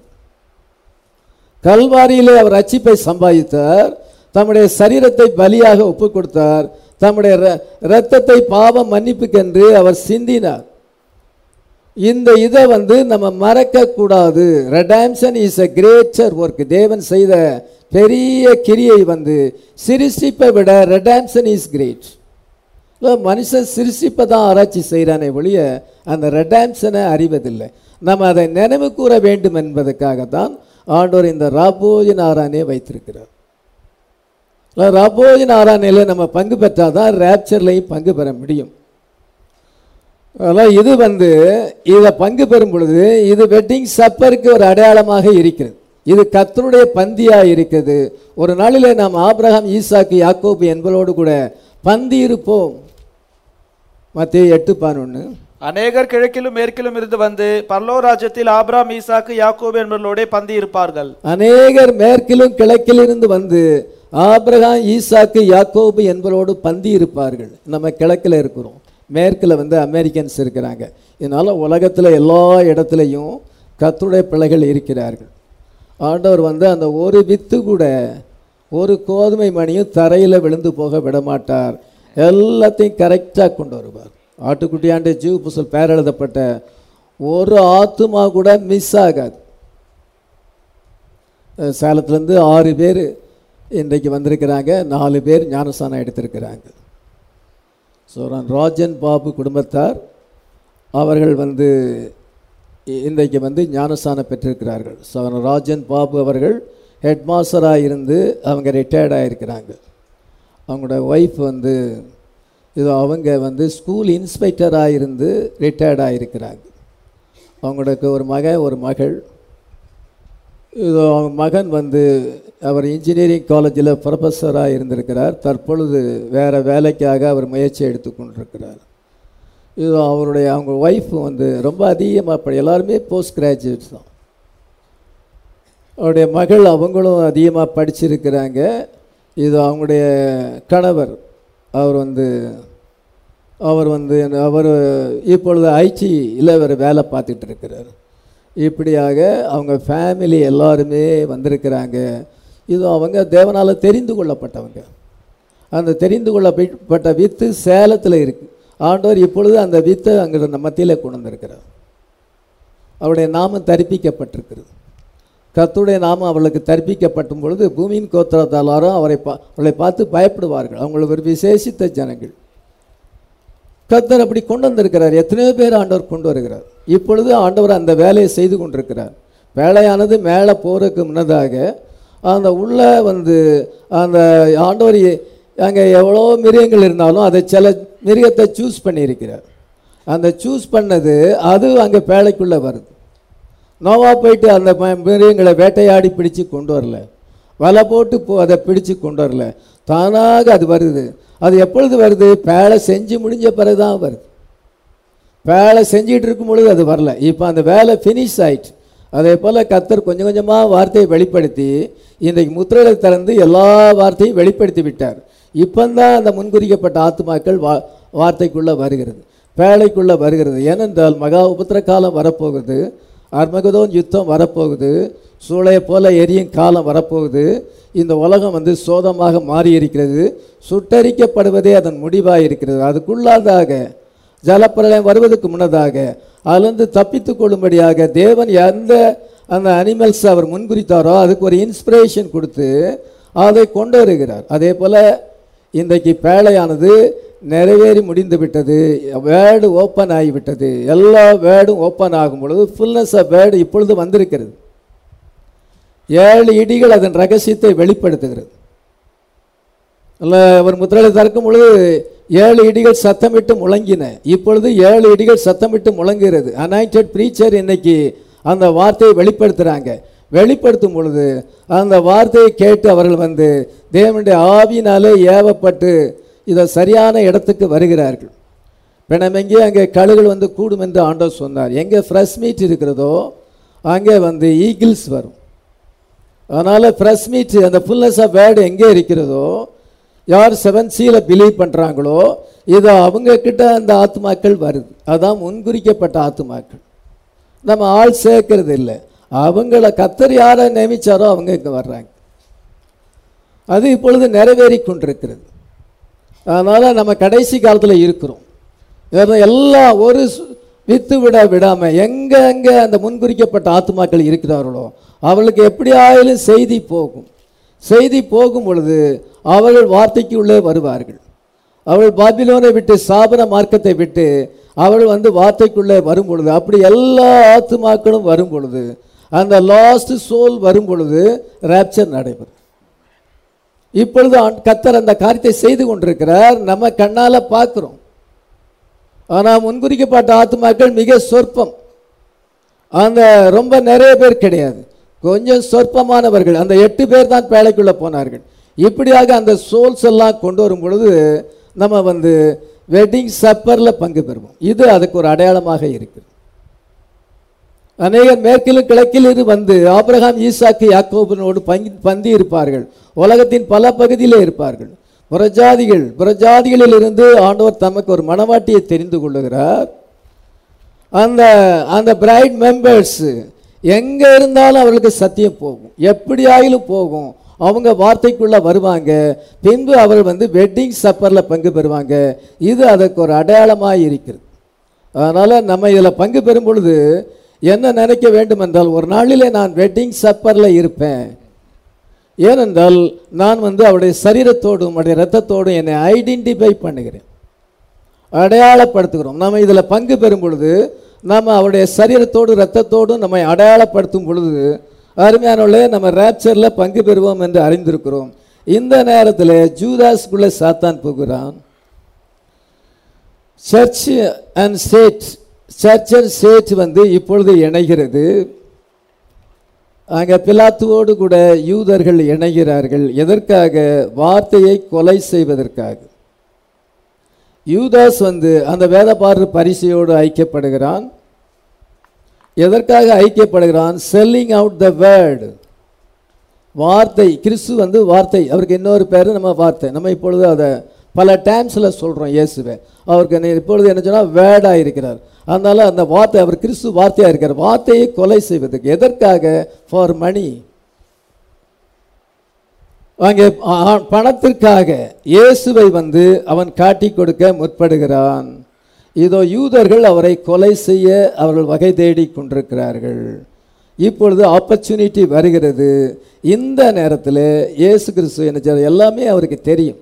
கல்வாரியிலே அவர் ரட்சிப்பை சம்பாதித்தார் தம்முடைய சரீரத்தை பலியாக ஒப்பு கொடுத்தார் தம்முடைய ர- இரத்தத்தை பாவ மன்னிப்புக்கென்று அவர் சிந்தினார் இந்த இதை வந்து நம்ம மறக்கக்கூடாது redemption is a greater work தேவன் செய்த பெரிய கிரியை வந்து சிருஷ்டிப்பை விட ரெடாம்ஷன் இஸ் கிரேட் மனுஷன் சிருஷ்டிப்பை தான் ஆராய்ச்சி செய்கிறானே ஒழிய அந்த ரெடாம்ஷனை அறிவதில்லை நம்ம அதை நினைவு கூற வேண்டும் என்பதற்காக தான் ஆண்டவர் இந்த ராபோஜின் ஆரானே வைத்திருக்கிறார் ராபோஜின் ஆரானையில் நம்ம பங்கு பெற்றாதான் ரேப்சர்லையும் பங்கு பெற முடியும் அதனால் இது வந்து இதை பங்கு பெறும் பொழுது இது வெட்டிங் சப்பருக்கு ஒரு அடையாளமாக இருக்கிறது இது கர்த்தருடைய பந்தியாக இருக்குது ஒரு நாளிலே நாம் ஆபிரகாம் ஈசாக்கு யாக்கோபு என்பவரோடு கூட பந்தி இருப்போம் மத்திய எட்டு பதினொன்று அநேகர் கிழக்கிலும் மேற்கிலும் இருந்து வந்து பரலோ ராஜ்யத்தில் ஆபிராம் ஈசாக்கு யாக்கோபு என்பவர்களோட பந்தி இருப்பார்கள் அநேகர் மேற்கிலும் கிழக்கிலிருந்து வந்து ஆபிரகாம் ஈசாக்கு யாக்கோபு என்பவரோடு பந்தி இருப்பார்கள் நம்ம கிழக்கில் இருக்கிறோம் மேற்கில் வந்து அமெரிக்கன்ஸ் இருக்கிறாங்க இதனால் உலகத்தில் எல்லா இடத்துலையும் கர்த்தருடைய பிள்ளைகள் இருக்கிறார்கள் ஆண்டவர் வந்து அந்த ஒரு வித்து கூட ஒரு கோதுமை மணியும் தரையில் விழுந்து போக விட மாட்டார் எல்லாத்தையும் கரெக்டாக கொண்டு வருவார் ஆட்டுக்குட்டியாண்டு ஜீவ புசல் பேர் எழுதப்பட்ட ஒரு ஆத்துமா கூட மிஸ் ஆகாது அஹ் சேலத்துலேருந்து ஆறு பேர் இன்றைக்கு வந்திருக்கிறாங்க நாலு பேர் ஞானஸ்தானம் எடுத்திருக்கிறாங்க ஸோ ராஜன் பாபு குடும்பத்தார் அவர்கள் வந்து இ- இன்றைக்கு வந்து ஞானஸ்தானம் பெற்றிருக்கிறார்கள் சகோதரர் ராஜன் பாபு அவர்கள் ஹெட் மாஸ்டராக இருந்து அவங்க ரிட்டையர்ட் ஆகிருக்கிறாங்க அவங்களோட ஒய்ஃப் வந்து இது அவங்க வந்து ஸ்கூல் இன்ஸ்பெக்டராக இருந்து ரிட்டையர்ட் ஆகிருக்கிறாங்க அவங்களுக்கு ஒரு மகன் ஒரு மகள் இது அவங்க மகன் வந்து அவர் இன்ஜினியரிங் காலேஜில் ப்ரொஃபஸராக இருந்திருக்கிறார் தற்பொழுது வேறு வேலைக்காக அவர் முயற்சி எடுத்துக்கொண்டிருக்கிறார் இது அவருடைய அவங்க ஒய்ஃப் வந்து ரொம்ப அதிகமாக படி எல்லாருமே போஸ்ட் கிராஜுவேட்ஸ் தான் அவருடைய மகள் அவங்களும் அதிகமாக படிச்சிருக்கிறாங்க இது அவங்களுடைய கணவர் அவர் வந்து அவர் வந்து அவர் இப்பொழுது ஐடியில் அவர் வேலை பார்த்துட்டு இருக்கிறார் இப்படியாக அவங்க ஃபேமிலி எல்லாருமே வந்திருக்கிறாங்க இது அவங்க தேவனால் தெரிந்து கொள்ளப்பட்டவங்க அந்த தெரிந்து கொள்ளப்பட்ட வித்து சேலத்தில் இருக்குது ஆண்டவர் இப்பொழுது அந்த வித்தை அங்கே நம்ம மத்தியில் கொண்டு வந்திருக்கிறார் அவருடைய நாமம் தரிப்பிக்கப்பட்டிருக்கிறது கர்த்தருடைய நாமம் அவளுக்கு தரிப்பிக்கப்படும் பொழுது பூமியின் கோத்திரத்தாளாரும் அவரை பா அவளை பார்த்து பயப்படுவார்கள் அவங்களுக்கு ஒரு விசேஷித்த ஜனங்கள் கர்த்தர் அப்படி கொண்டு வந்திருக்கிறார் எத்தனையோ பேர் ஆண்டவர் கொண்டு வருகிறார் இப்பொழுது ஆண்டவர் அந்த வேலையை செய்து கொண்டிருக்கிறார் வேலையானது மேலே போகிறதுக்கு முன்னதாக அந்த உள்ள வந்து அந்த ஆண்டவர் அங்கே எவ்வளோ மிருகங்கள் இருந்தாலும் அதை சில மிருகத்தை சூஸ் பண்ணியிருக்கிறார் அந்த சூஸ் பண்ணது அது அங்கே பேழைக்குள்ளே வருது நோவா போயிட்டு அந்த ம- மிருகங்களை வேட்டையாடி பிடிச்சு கொண்டு வரல வலை போட்டு போ அதை பிடிச்சு கொண்டு வரல தானாக அது வருது அது எப்பொழுது வருது பேழை செஞ்சு முடிஞ்ச பிறகு தான் வருது வேலை செஞ்சிட்டு இருக்கும் பொழுது அது வரல இப்போ அந்த வேலை ஃபினிஷ் ஆயிட்டு அதே போல் கத்தர் கொஞ்சம் கொஞ்சமாக வார்த்தையை வெளிப்படுத்தி இன்றைக்கு முத்திரையை திறந்து எல்லா வார்த்தையும் வெளிப்படுத்தி விட்டார் இப்போந்தான் அந்த முன்குறிக்கப்பட்ட ஆத்துமாக்கள் வா வார்த்தைக்குள்ளே வருகிறது வேலைக்குள்ளே வருகிறது ஏனென்றால் மகா உபத்திர காலம் வரப்போகுது அர்மகதோன் யுத்தம் வரப்போகுது சூளையை போல எரியும் காலம் வரப்போகுது இந்த உலகம் வந்து சோதமாக மாறி இருக்கிறது சுட்டரிக்கப்படுவதே அதன் முடிவாக இருக்கிறது அதுக்குள்ளாதாக ஜலப்பிரளயம் வருவதற்கு முன்னதாக அதிலிருந்து தப்பித்துக் கொள்ளும்படியாக தேவன் எந்த அந்த அனிமல்ஸ் அவர் முன்குறித்தாரோ அதுக்கு ஒரு இன்ஸ்பிரேஷன் கொடுத்து அதை கொண்டு வருகிறார் அதே போல் இன்றைக்கு பேழையானது நிறைவேறி முடிந்து விட்டது வேர்டு ஓப்பன் ஆகிவிட்டது எல்லா வேர்டும் ஓப்பன் ஆகும் பொழுது ஃபுல்னஸ் ஆஃப் வேர்டு இப்பொழுது வந்திருக்கிறது ஏழு இடிகள் அதன் ரகசியத்தை வெளிப்படுத்துகிறது அல்ல ஒரு முத்திரையை திறக்கும் பொழுது ஏழு இடிகள் சத்தமிட்டு முழங்கின இப்பொழுது ஏழு இடிகள் சத்தமிட்டு முழங்குகிறது அனாயிண்டட் ப்ரீச்சர் இன்னைக்கு அந்த வார்த்தையை வெளிப்படுத்துகிறாங்க வெளிப்படுத்தும் பொழுது அந்த வார்த்தையை கேட்டு அவர்கள் வந்து தேவனுடைய ஆவியினாலே ஏவப்பட்டு இதை சரியான இடத்துக்கு வருகிறார்கள் பிணமெங்கே அங்கே கழுகுகள் வந்து கூடும் என்று ஆண்டவர் சொன்னார் எங்கே ஃப்ரெஷ் மீட் இருக்கிறதோ அங்கே வந்து ஈகிள்ஸ் வரும் அதனால் ஃப்ரெஷ் மீட் அந்த ஃபுல்னஸ் ஆஃப் வேர்டு எங்கே இருக்கிறதோ யார் செவன் சீல பிலீவ் பண்ணுறாங்களோ இது அவங்க கிட்ட அந்த ஆத்மாக்கள் வருது அதான் முன்குறிக்கப்பட்ட ஆத்மாக்கள் நம்ம ஆள் சேர்க்கறது இல்லை அவங்கள கத்தர் யாரை நியமிச்சாரோ அவங்க இங்கே வர்றாங்க அது இப்பொழுது நிறைவேறி கொண்டிருக்கிறது அதனால் நம்ம கடைசி காலத்தில் இருக்கிறோம் வேற எல்லா ஒரு சு- வித்து விட விடாமல் எங்கே எங்கே அந்த முன்குறிக்கப்பட்ட ஆத்மாக்கள் இருக்கிறார்களோ அவளுக்கு எப்படி ஆயிலும் செய்தி போகும் செய்தி போகும் பொழுது அவர்கள் வார்த்தைக்கு உள்ளே வருவார்கள் அவள் பாபிலோனை விட்டு சாபன மார்க்கத்தை விட்டு அவள் வந்து வார்த்தைக்குள்ளே வரும் பொழுது அப்படி எல்லா ஆத்துமாக்களும் வரும் பொழுது அந்த லாஸ்ட் சோல் வரும் பொழுது ரேப்சர் நடைபெறும் இப்பொழுது ஆண்- கர்த்தர் அந்த காரியத்தை செய்து கொண்டிருக்கிறார் நம்ம கண்ணால பார்க்கிறோம் ஆனால் முன்குறிக்கப்பட்ட ஆத்துமாக்கள் மிக சொற்பம் அந்த ரொம்ப நிறைய பேர் கிடையாது கொஞ்சம் சொற்பமானவர்கள் அந்த எட்டு பேர் தான் பேழைக்குள்ள போனார்கள் இப்படியாக அந்த சோல்ஸ் எல்லாம் கொண்டு வரும் பொழுது நம்ம வந்து வெட்டிங் சப்பரில் பங்கு பெறுவோம் இது அதுக்கு ஒரு அடையாளமாக இருக்குது அநேகர் மேற்கிலும் கிழக்கிலிருந்து வந்து ஆபிரகாம் ஈசாக்கு யாக்கோபினோடு பங்கி பந்தி இருப்பார்கள் உலகத்தின் பல பகுதியிலே இருப்பார்கள் புறஜாதிகள் புறஜாதிகளில் இருந்து ஆண்டவர் தமக்கு ஒரு மணவாட்டியை தெரிந்து கொள்ளுகிறார் அந்த அந்த பிரைட் மெம்பர்ஸ் எங்கே இருந்தாலும் அவர்களுக்கு சத்தியம் போகும் எப்படி ஆயிலும் போகும் அவங்க வார்த்தைக்குள்ள வருவாங்க பின்பு அவர்கள் வந்து வெட்டிங் சப்பரில் பங்கு பெறுவாங்க இது அதற்கு ஒரு அடையாளமாக இருக்கிறது அதனால் நம்ம இதில் பங்கு பெறும் பொழுது என்ன நினைக்க வேண்டும் என்றால் ஒரு நாளிலே நான் வெட்டிங் சப்பரில் இருப்பேன் ஏனென்றால் நான் வந்து அவருடைய சரீரத்தோடும் அவருடைய இரத்தத்தோடும் என்னை ஐடென்டிஃபை பண்ணுகிறேன் அடையாளப்படுத்துகிறோம் நம்ம இதில் பங்கு பெறும் பொழுது நம்ம அவருடைய சரீரத்தோடு இரத்தத்தோடு நம்மை அடையாளப்படுத்தும் பொழுது அருமையானவர்களே நம்ம ரேப்சரில் பங்கு பெறுவோம் என்று அறிந்திருக்கிறோம் இந்த நேரத்தில் ஜூதாஸ்குள்ளே சாத்தான் போகிறான் church and state church and state வந்து இப்பொழுது இணைகிறது அங்கே பிலாத்துவோடு கூட யூதர்கள் இணைகிறார்கள் எதற்காக வார்த்தையை கொலை செய்வதற்காக யூதாஸ் வந்து அந்த வேதபாரர் பரிசையோடு ஐக்கியப்படுகிறான் எதற்காக ஐக்கியப்படுகிறான் செல்லிங் அவுட் த வேர்டு வார்த்தை கிறிஸ்து வந்து வார்த்தை அவருக்கு இன்னொரு பேர் நம்ம வார்த்தை நம்ம இப்பொழுது அதை பல டைம்ஸில் சொல்கிறோம் இயேசுவை அவருக்கு என்ன- இப்பொழுது என்ன சொன்னால் வேர்டாக இருக்கிறார் அதனால அந்த வார்த்தை அவர் கிறிஸ்து வார்த்தையாக இருக்கிறார் வார்த்தையை கொலை செய்வதற்கு எதற்காக ஃபார் மணி அங்கே ஆ- பணத்திற்காக இயேசுவை வந்து அவன் காட்டி கொடுக்க முற்படுகிறான் இதோ யூதர்கள் அவரை கொலை செய்ய அவர்கள் வகை தேடி கொண்டிருக்கிறார்கள் இப்பொழுது ஆப்பர்ச்சுனிட்டி வருகிறது இந்த நேரத்தில் இயேசு கிறிஸ்து என்ன செய்றார்? எல்லாமே அவருக்கு தெரியும்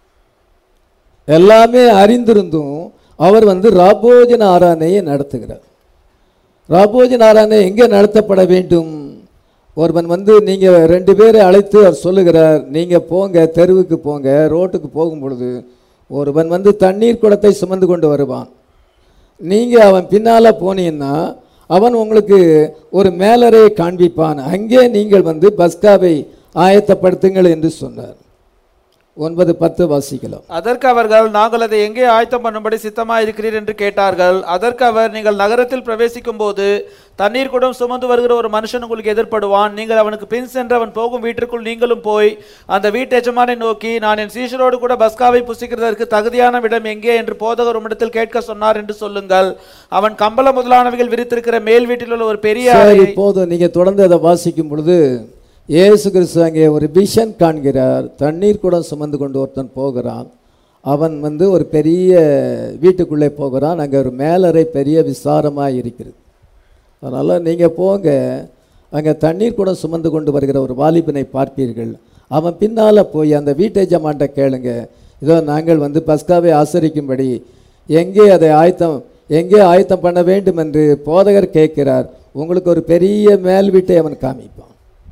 எல்லாமே அறிந்திருந்தும் அவர் வந்து ராபோஜன ஆராதனையை நடத்துகிறார் ராபோஜன ஆராதனை எங்கே நடத்தப்பட வேண்டும் ஒருவன் வந்து நீங்கள் ரெண்டு பேரை அழைத்து அவர் சொல்லுகிறார் நீங்கள் போங்க தெருவுக்கு போங்க ரோட்டுக்கு போகும் பொழுது ஒருவன் வந்து தண்ணீர் குடத்தை சுமந்து கொண்டு வருவான் நீங்கள் அவன் பின்னால் போனீங்கன்னா அவன் உங்களுக்கு ஒரு மேலறையை காண்பிப்பான் அங்கே நீங்கள் வந்து பஸ்காவை ஆயத்தப்படுத்துங்கள் என்று சொன்னார் ஒன்பது பத்து வாசிக்கலாம் அதற்கு அவர்கள் நாங்கள் அதை எங்கே ஆயத்தம் பண்ணும்படி சித்தமாயிருக்கிறீர் என்று கேட்டார்கள் அதற்கு அவர் நீங்கள் நகரத்தில் பிரவேசிக்கும் போது தண்ணீர் குடம் சுமந்து வருகிற ஒரு மனுஷன் உங்களுக்கு எதிர்ப்படுவான் நீங்கள் அவனுக்கு பின் சென்று அவன் போகும் வீட்டிற்குள் நீங்களும் போய் அந்த வீட்டு எஜமானை நோக்கி நான் என் சீஷரோடு கூட பஸ்காவை புசிக்கிறதற்கு தகுதியான இடம் எங்கே என்று போதகர் உம்மிடத்தில் கேட்க சொன்னார் என்று சொல்லுங்கள் அவன் கம்பள முதலானவைகள் விரித்திருக்கிற மேல் வீட்டில் உள்ள ஒரு பெரிய சரி அறையை போதும் நீங்கள் தொடர்ந்து அதை வாசிக்கும் பொழுது இயேசு கிறிஸ்து அங்கே ஒரு விஷன் காண்கிறார் தண்ணீர் குடம் சுமந்து கொண்டு ஒருத்தன் போகிறான் அவன் வந்து ஒரு பெரிய வீட்டுக்குள்ளே போகிறான் அங்கே ஒரு மேலறை பெரிய விசாரமாக இருக்கிறது அதனால் நீங்கள் போங்க அங்கே தண்ணீர் குடம் சுமந்து கொண்டு வருகிற ஒரு வாலிபனை பார்ப்பீர்கள் அவன் பின்னால் போய் அந்த வீட்டை ஜமான்ட்ட கேளுங்க இதோ நாங்கள் வந்து பஸ்காவை ஆசரிக்கும்படி எங்கே அதை ஆயத்தம் எங்கே ஆயத்தம் பண்ண வேண்டும் என்று போதகர் கேட்கிறார் உங்களுக்கு ஒரு பெரிய மேல் வீட்டை அவன் காமிப்பான்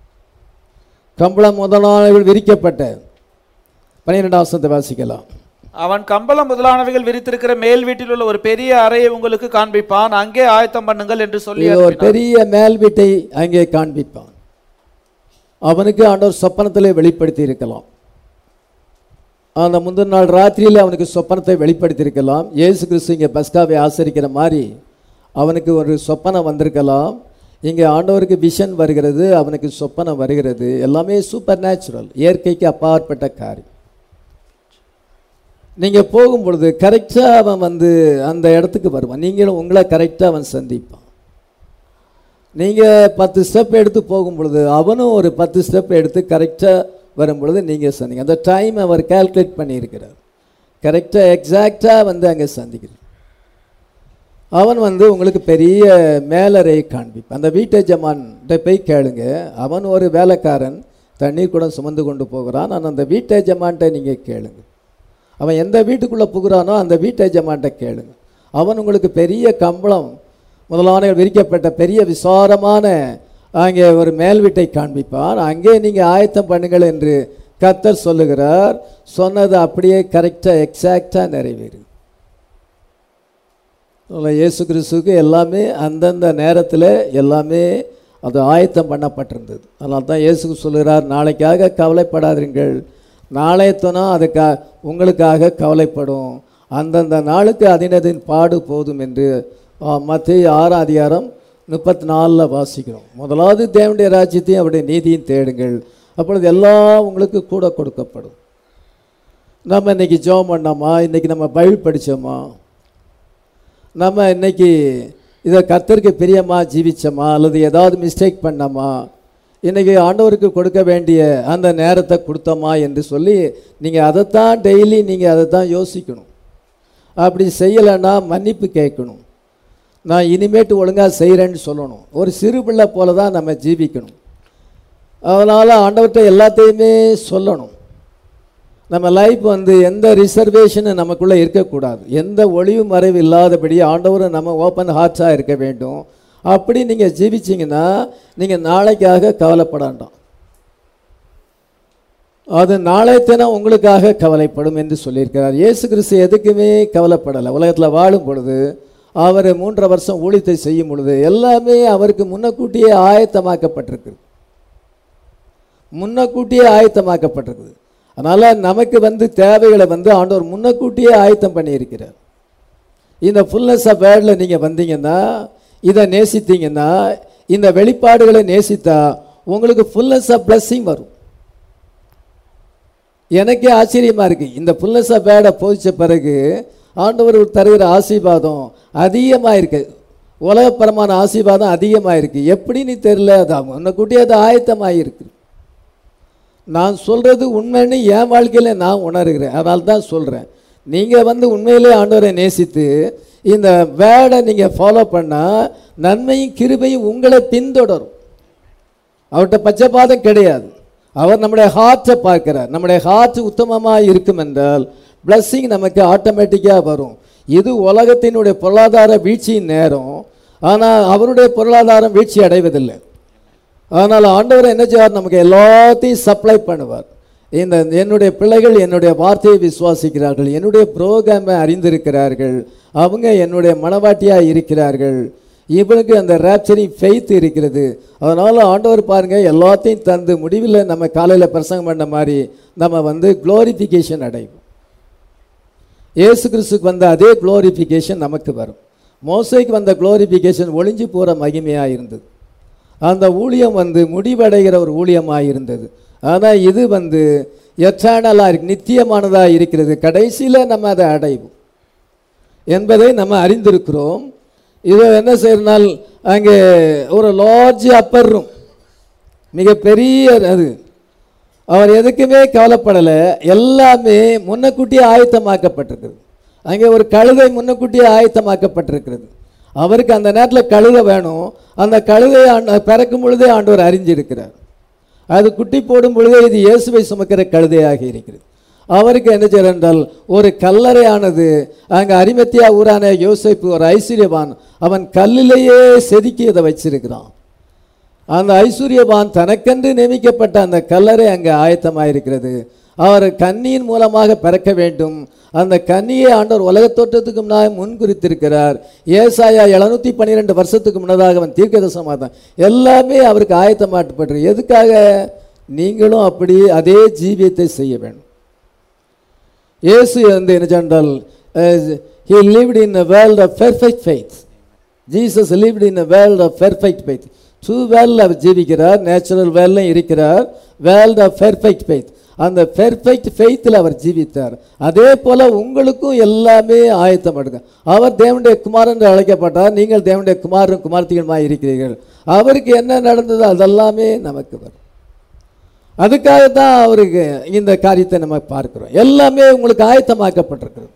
கம்பளம் முதலானவர்கள் விரிக்கப்பட்ட பன்னிரெண்டாம் வசனத்தை வாசிக்கலாம் அவன் கம்பளம் முதலானவைகள் விரித்திருக்கிற மேல் வீட்டில் உள்ள ஒரு பெரிய அறையை உங்களுக்கு காண்பிப்பான் அங்கே ஆயத்தம் பண்ணுங்கள் என்று சொல்லி இது ஒரு அனுப்பினார். பெரிய மேல் வீட்டை அங்கே காண்பிப்பான் அவனுக்கு ஆண்டவர் சொப்பனத்திலே வெளிப்படுத்தி இருக்கலாம் அந்த முந்தின நாள் ராத்திரியில் அவனுக்கு சொப்பனத்தை வெளிப்படுத்தி இருக்கலாம் இயேசு கிறிஸ்து இங்கே பஸ்காவை ஆசரிக்கிற மாதிரி அவனுக்கு ஒரு சொப்பனம் வந்திருக்கலாம் இங்கே ஆண்டவருக்கு விஷன் வருகிறது அவனுக்கு சொப்பனம் வருகிறது எல்லாமே சூப்பர் நேச்சுரல் இயற்கைக்கு அப்பாற்பட்ட காரியம் நீங்கள் போகும் பொழுது கரெக்டாக அவன் வந்து அந்த இடத்துக்கு வருவான் நீங்களும் உங்களை கரெக்டாக அவன் சந்திப்பான் நீங்கள் பத்து ஸ்டெப் எடுத்து போகும் பொழுது அவனும் ஒரு பத்து ஸ்டெப் எடுத்து கரெக்டாக வரும் பொழுது நீங்கள் சந்திங்க அந்த டைம் அவர் கால்குலேட் பண்ணியிருக்கிறார் கரெக்டாக எக்ஸாக்டாக வந்து அங்கே சந்திக்கிறார் அவன் வந்து உங்களுக்கு பெரிய மேலறையை காண்பிப்பான் அந்த வீட்டு எஜமான்கிட்ட போய் கேளுங்க அவன் ஒரு வேலைக்காரன் தண்ணீர் கூட சுமந்து கொண்டு போகிறான் ஆனால் அந்த வீட்டு எஜமான்கிட்ட நீங்கள் கேளுங்க அவன் எந்த வீட்டுக்குள்ளே புகுறானோ அந்த வீட்டு எஜமான்கிட்ட கேளுங்க அவன் உங்களுக்கு பெரிய கம்பளம் முதலான விரிக்கப்பட்ட பெரிய விசாரமான அங்கே ஒரு மேல் வீட்டை காண்பிப்பான் அங்கே நீங்கள் ஆயத்தம் பண்ணுங்கள் என்று கர்த்தர் சொல்லுகிறார் சொன்னது அப்படியே கரெக்டாக எக்ஸாக்டாக நிறைவேறும் அதனால இயேசு கிறிஸ்துவுக்கு எல்லாமே அந்தந்த நேரத்தில் எல்லாமே அது ஆயத்தம் பண்ணப்பட்டிருந்தது அதனால தான் இயேசு சொல்லுகிறார் நாளைக்காக கவலைப்படாதீர்கள் நாளையத்தனா அதுக்கா உங்களுக்காக கவலைப்படும் அந்தந்த நாளுக்கு அதினதின் பாடு போதும் என்று மத்திய ஆறாம் அதிகாரம் முப்பத்தி நாலில் வாசிக்கிறோம் முதலாவது தேவனுடைய ராஜ்யத்தையும் அவருடைய நீதியும் தேடுங்கள் அப்பொழுது எல்லாம் உங்களுக்கு கூட கொடுக்கப்படும் நம்ம இன்னைக்கு ஜெபம் பண்ணோமா இன்னைக்கு நம்ம பைபிள் படித்தோமா நம்ம இன்னைக்கு இதை கர்த்தருக்கு பிரியமா ஜீவிச்சோமா அல்லது ஏதாவது மிஸ்டேக் பண்ணோமா இன்னைக்கு ஆண்டவருக்கு கொடுக்க வேண்டிய அந்த நேரத்தை கொடுத்தோமா என்று சொல்லி நீங்கள் அதைத்தான் டெய்லி நீங்கள் அதை தான் யோசிக்கணும் அப்படி செய்யலைன்னா மன்னிப்பு கேட்கணும் நான் இனிமேட்டு ஒழுங்காக செய்கிறேன்னு சொல்லணும் ஒரு சிறு பிள்ளை போல தான் நம்ம ஜீவிக்கணும் அதனால் ஆண்டவர்கிட்ட எல்லாத்தையுமே சொல்லணும் நம்ம லைஃப் வந்து எந்த ரிசர்வேஷனும் நமக்குள்ளே இருக்கக்கூடாது எந்த ஒளிவு மறைவு இல்லாதபடி ஆண்டவரும் நம்ம ஓப்பன் ஹார்ட்ஸாக இருக்க வேண்டும் அப்படி நீங்கள் ஜீவிச்சிங்கன்னா நீங்கள் நாளைக்காக கவலைப்பட வேண்டாம் அது நாளை தினம் உங்களுக்காக கவலைப்படும் என்று சொல்லியிருக்கிறார் இயேசு கிறிஸ்து எதுக்குமே கவலைப்படலை உலகத்தில் வாழும் பொழுது அவர் மூன்றரை வருஷம் ஊழியத்தை செய்யும் பொழுது எல்லாமே அவருக்கு முன்னக்கூட்டியே ஆயத்தமாக்கப்பட்டிருக்கு முன்னக்கூட்டியே ஆயத்தமாக்கப்பட்டிருக்குது அதனால் நமக்கு வந்து தேவைகளை வந்து ஆண்டவர் முன்னக்கூட்டியே ஆயத்தம் பண்ணியிருக்கிறார் இந்த ஃபுல்னஸ் ஆஃப் வேர்டில் நீங்கள் வந்தீங்கன்னா இதை நேசித்தீங்கன்னா இந்த வெளிப்பாடுகளை நேசித்தா உங்களுக்கு ஃபுல்னஸ் ஆஃப் blessing வரும் எனக்கே ஆச்சரியமா இருக்கு இந்த ஃபுல்னஸ் ஆஃப் வேர்டை போதிச்ச பிறகு ஆண்டவர் தருகிற ஆசீர்வாதம் அதிகமாக இருக்கு உலகப்பரமான ஆசீர்வாதம் அதிகமாக இருக்கு எப்படின்னு தெரியல அது முன்னக்கூட்டியே அது ஆயத்தமாக இருக்கு நான் சொல்றது உண்மைன்னு என் வாழ்க்கையில் நான் உணர்கிறேன் அதனால தான் சொல்கிறேன் நீங்கள் வந்து உண்மையிலே ஆண்டவரை நேசித்து இந்த வேர்டை நீங்கள் ஃபாலோ பண்ணால் நன்மையும் கிருபையும் உங்களை பின்தொடரும் அவர்கிட்ட பச்சைப்பாதம் கிடையாது அவர் நம்முடைய ஹார்ட்டை பார்க்கிறார் நம்முடைய ஹார்ட் உத்தமமாக இருக்கும் என்றால் blessing நமக்கு ஆட்டோமேட்டிக்காக வரும் இது உலகத்தினுடைய பொருளாதார வீழ்ச்சியின் நேரம் ஆனால் அவருடைய பொருளாதாரம் வீழ்ச்சி அடைவதில்லை ஆனால் ஆண்டவர் என்ன செய்வார் நமக்கு எல்லாத்தையும் சப்ளை பண்ணுவார் இந்த என்னுடைய பிள்ளைகள் என்னுடைய வார்த்தையை விசுவாசிக்கிறார்கள் என்னுடைய புரோகிராமை அறிந்திருக்கிறார்கள் அவங்க என்னுடைய மனவாட்டியாக இருக்கிறார்கள் இவனுக்கு அந்த ரேப்சரிங் ஃபெய்த் இருக்கிறது அதனால் ஆண்டவர் பாருங்க எல்லாத்தையும் தந்து முடிவில் நம்ம காலையில் பிரசங்கம் பண்ண மாதிரி நம்ம வந்து குளோரிஃபிகேஷன் அடைவோம் இயேசு கிறிஸ்துக்கு வந்த அதே குளோரிஃபிகேஷன் நமக்கு வரும் மோசைக்கு வந்த குளோரிஃபிகேஷன் ஒளிஞ்சு போகிற மகிமையாக இருந்தது அந்த ஊழியம் வந்து முடிவடைகிற ஒரு ஊழியமாக இருந்தது ஆனால் இது வந்து எட்டர்னலாக இருக்கு நித்தியமானதாக இருக்கிறது கடைசியில் நம்ம அதை அடைவோம் என்பதை நம்ம அறிந்திருக்கிறோம் இதை என்ன செய்யறனால் அங்கே ஒரு லார்ஜ் அப்பர் ரூம் மிகப்பெரிய அது அவர் எதுக்குமே கவலைப்படலை எல்லாமே முன்னக்கூட்டியே ஆயத்தமாக்கப்பட்டிருக்குது அங்கே ஒரு கழுதை முன்னக்கூட்டியே ஆயத்தமாக்கப்பட்டிருக்கிறது அவருக்கு அந்த நேரத்தில் கழுதை வேணும் அந்த கழுதை ஆண்ட- பிறக்கும் பொழுதே ஆண்டவர் அறிஞ்சிருக்கிறார் அது குட்டி போடும் பொழுதே இது இயேசுவை சுமக்கிற கழுதையாக இருக்கிறது அவருக்கு என்ன செய்யறார் என்றால் ஒரு கல்லறையானது அங்கே அரிமத்தியா ஊரான யோசேப்பு ஒரு ஐஸ்வர்யவான் அவன் கல்லிலேயே செதுக்கி அதை வச்சிருக்கிறான் அந்த ஐஸ்வர்யவான் தனக்கென்று நியமிக்கப்பட்ட அந்த கல்லறை அங்கே ஆயத்தமாயிருக்கிறது அவர் கன்னியின் மூலமாக பிறக்க வேண்டும் அந்த கன்னியை ஆண்டவர் உலகத் தோற்றத்துக்கு முன்னாக முன்குறித்திருக்கிறார் ஏசாயா எழுநூத்தி பன்னிரெண்டு வருஷத்துக்கு முன்னதாக அவன் தீர்க்கதரிசனமாக தான் எல்லாமே அவருக்கு ஆயத்தமாட்டப்பட்டு எதுக்காக நீங்களும் அப்படி அதே ஜீவியத்தை செய்ய வேண்டும் இயேசு வந்து என்ன சொன்னால் he lived in a world of perfect faith Jesus lived in a world of perfect faith true வேர்ல்டில் அவர் ஜீவிக்கிறார் நேச்சுரல் வேர்ல்டும் இருக்கிறார் வேர்ல்ட் ஆஃப் பெர்ஃபெக்ட் ஃபெய்த் அந்த பெர்ஃபெக்ட் ஃபெய்த்தில் அவர் ஜீவித்தார் அதே போல உங்களுக்கும் எல்லாமே ஆயத்தம் எடுங்க அவர் தேவனுடைய குமாரன் என்று அழைக்கப்பட்டார் நீங்கள் தேவனுடைய குமாரன் குமார்த்திகளுமாய் இருக்கிறீர்கள் அவருக்கு என்ன நடந்ததோ அதெல்லாமே நமக்கு வரும் அதுக்காக தான் அவருக்கு இந்த காரியத்தை நம்ம பார்க்கிறோம் எல்லாமே உங்களுக்கு ஆயத்தமாக்கப்பட்டிருக்கிறது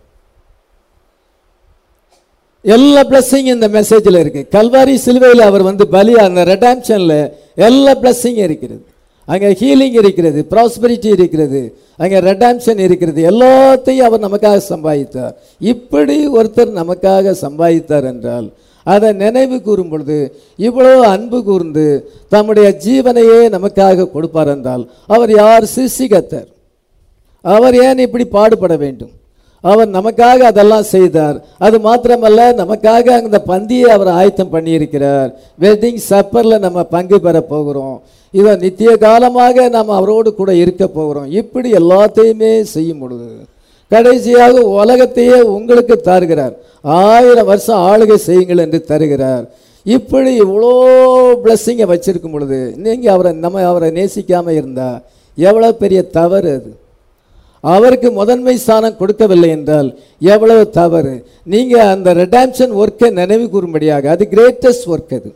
எல்லா blessing இந்த மெசேஜில் இருக்கு கல்வாரி சிலுவையில் அவர் வந்து பலி அந்த ரெடாம்ஷனில் எல்லா blessing இருக்கிறது அங்கே ஹீலிங் இருக்கிறது ப்ராஸ்பரிட்டி இருக்கிறது அங்கே ரெடாம்ஷன் இருக்கிறது எல்லாத்தையும் அவர் நமக்காக சம்பாதித்தார் இப்படி ஒருத்தர் நமக்காக சம்பாதித்தார் என்றால் அதை நினைவு கூறும் பொழுது இவ்வளவு அன்பு கூர்ந்து தம்முடைய ஜீவனையே நமக்காக கொடுப்பார் என்றால் அவர் யார் சிசிகத்தர் அவர் ஏன் இப்படி பாடுபட வேண்டும் அவர் நமக்காக அதெல்லாம் செய்தார் அது மாத்திரமல்ல நமக்காக அந்த பந்தியை அவர் ஆயத்தம் பண்ணியிருக்கிறார் வெட்டிங் சப்பரில் நம்ம பங்கு பெற போகிறோம் இதை நித்திய காலமாக நாம் அவரோடு கூட இருக்க போகிறோம் இப்படி எல்லாத்தையுமே செய்யும் பொழுது கடைசியாக உலகத்தையே உங்களுக்கு தருகிறார் ஆயிரம் வருஷம் ஆளுகை செய்யுங்கள் என்று தருகிறார் இப்படி இவ்வளோ பிளஸ்ஸிங்கை வச்சிருக்கும் பொழுது நீங்கள் அவரை நம்ம அவரை நேசிக்காமல் இருந்தா எவ்வளோ பெரிய தவறு அது அவருக்கு முதன்மை ஸ்தானம் கொடுக்கவில்லை என்றால் எவ்வளவு தவறு நீங்க அந்த ரெடாம்ஷன் ஒர்க்கை நினைவு கூறும்படியாக அது கிரேட்டஸ்ட் ஒர்க் அது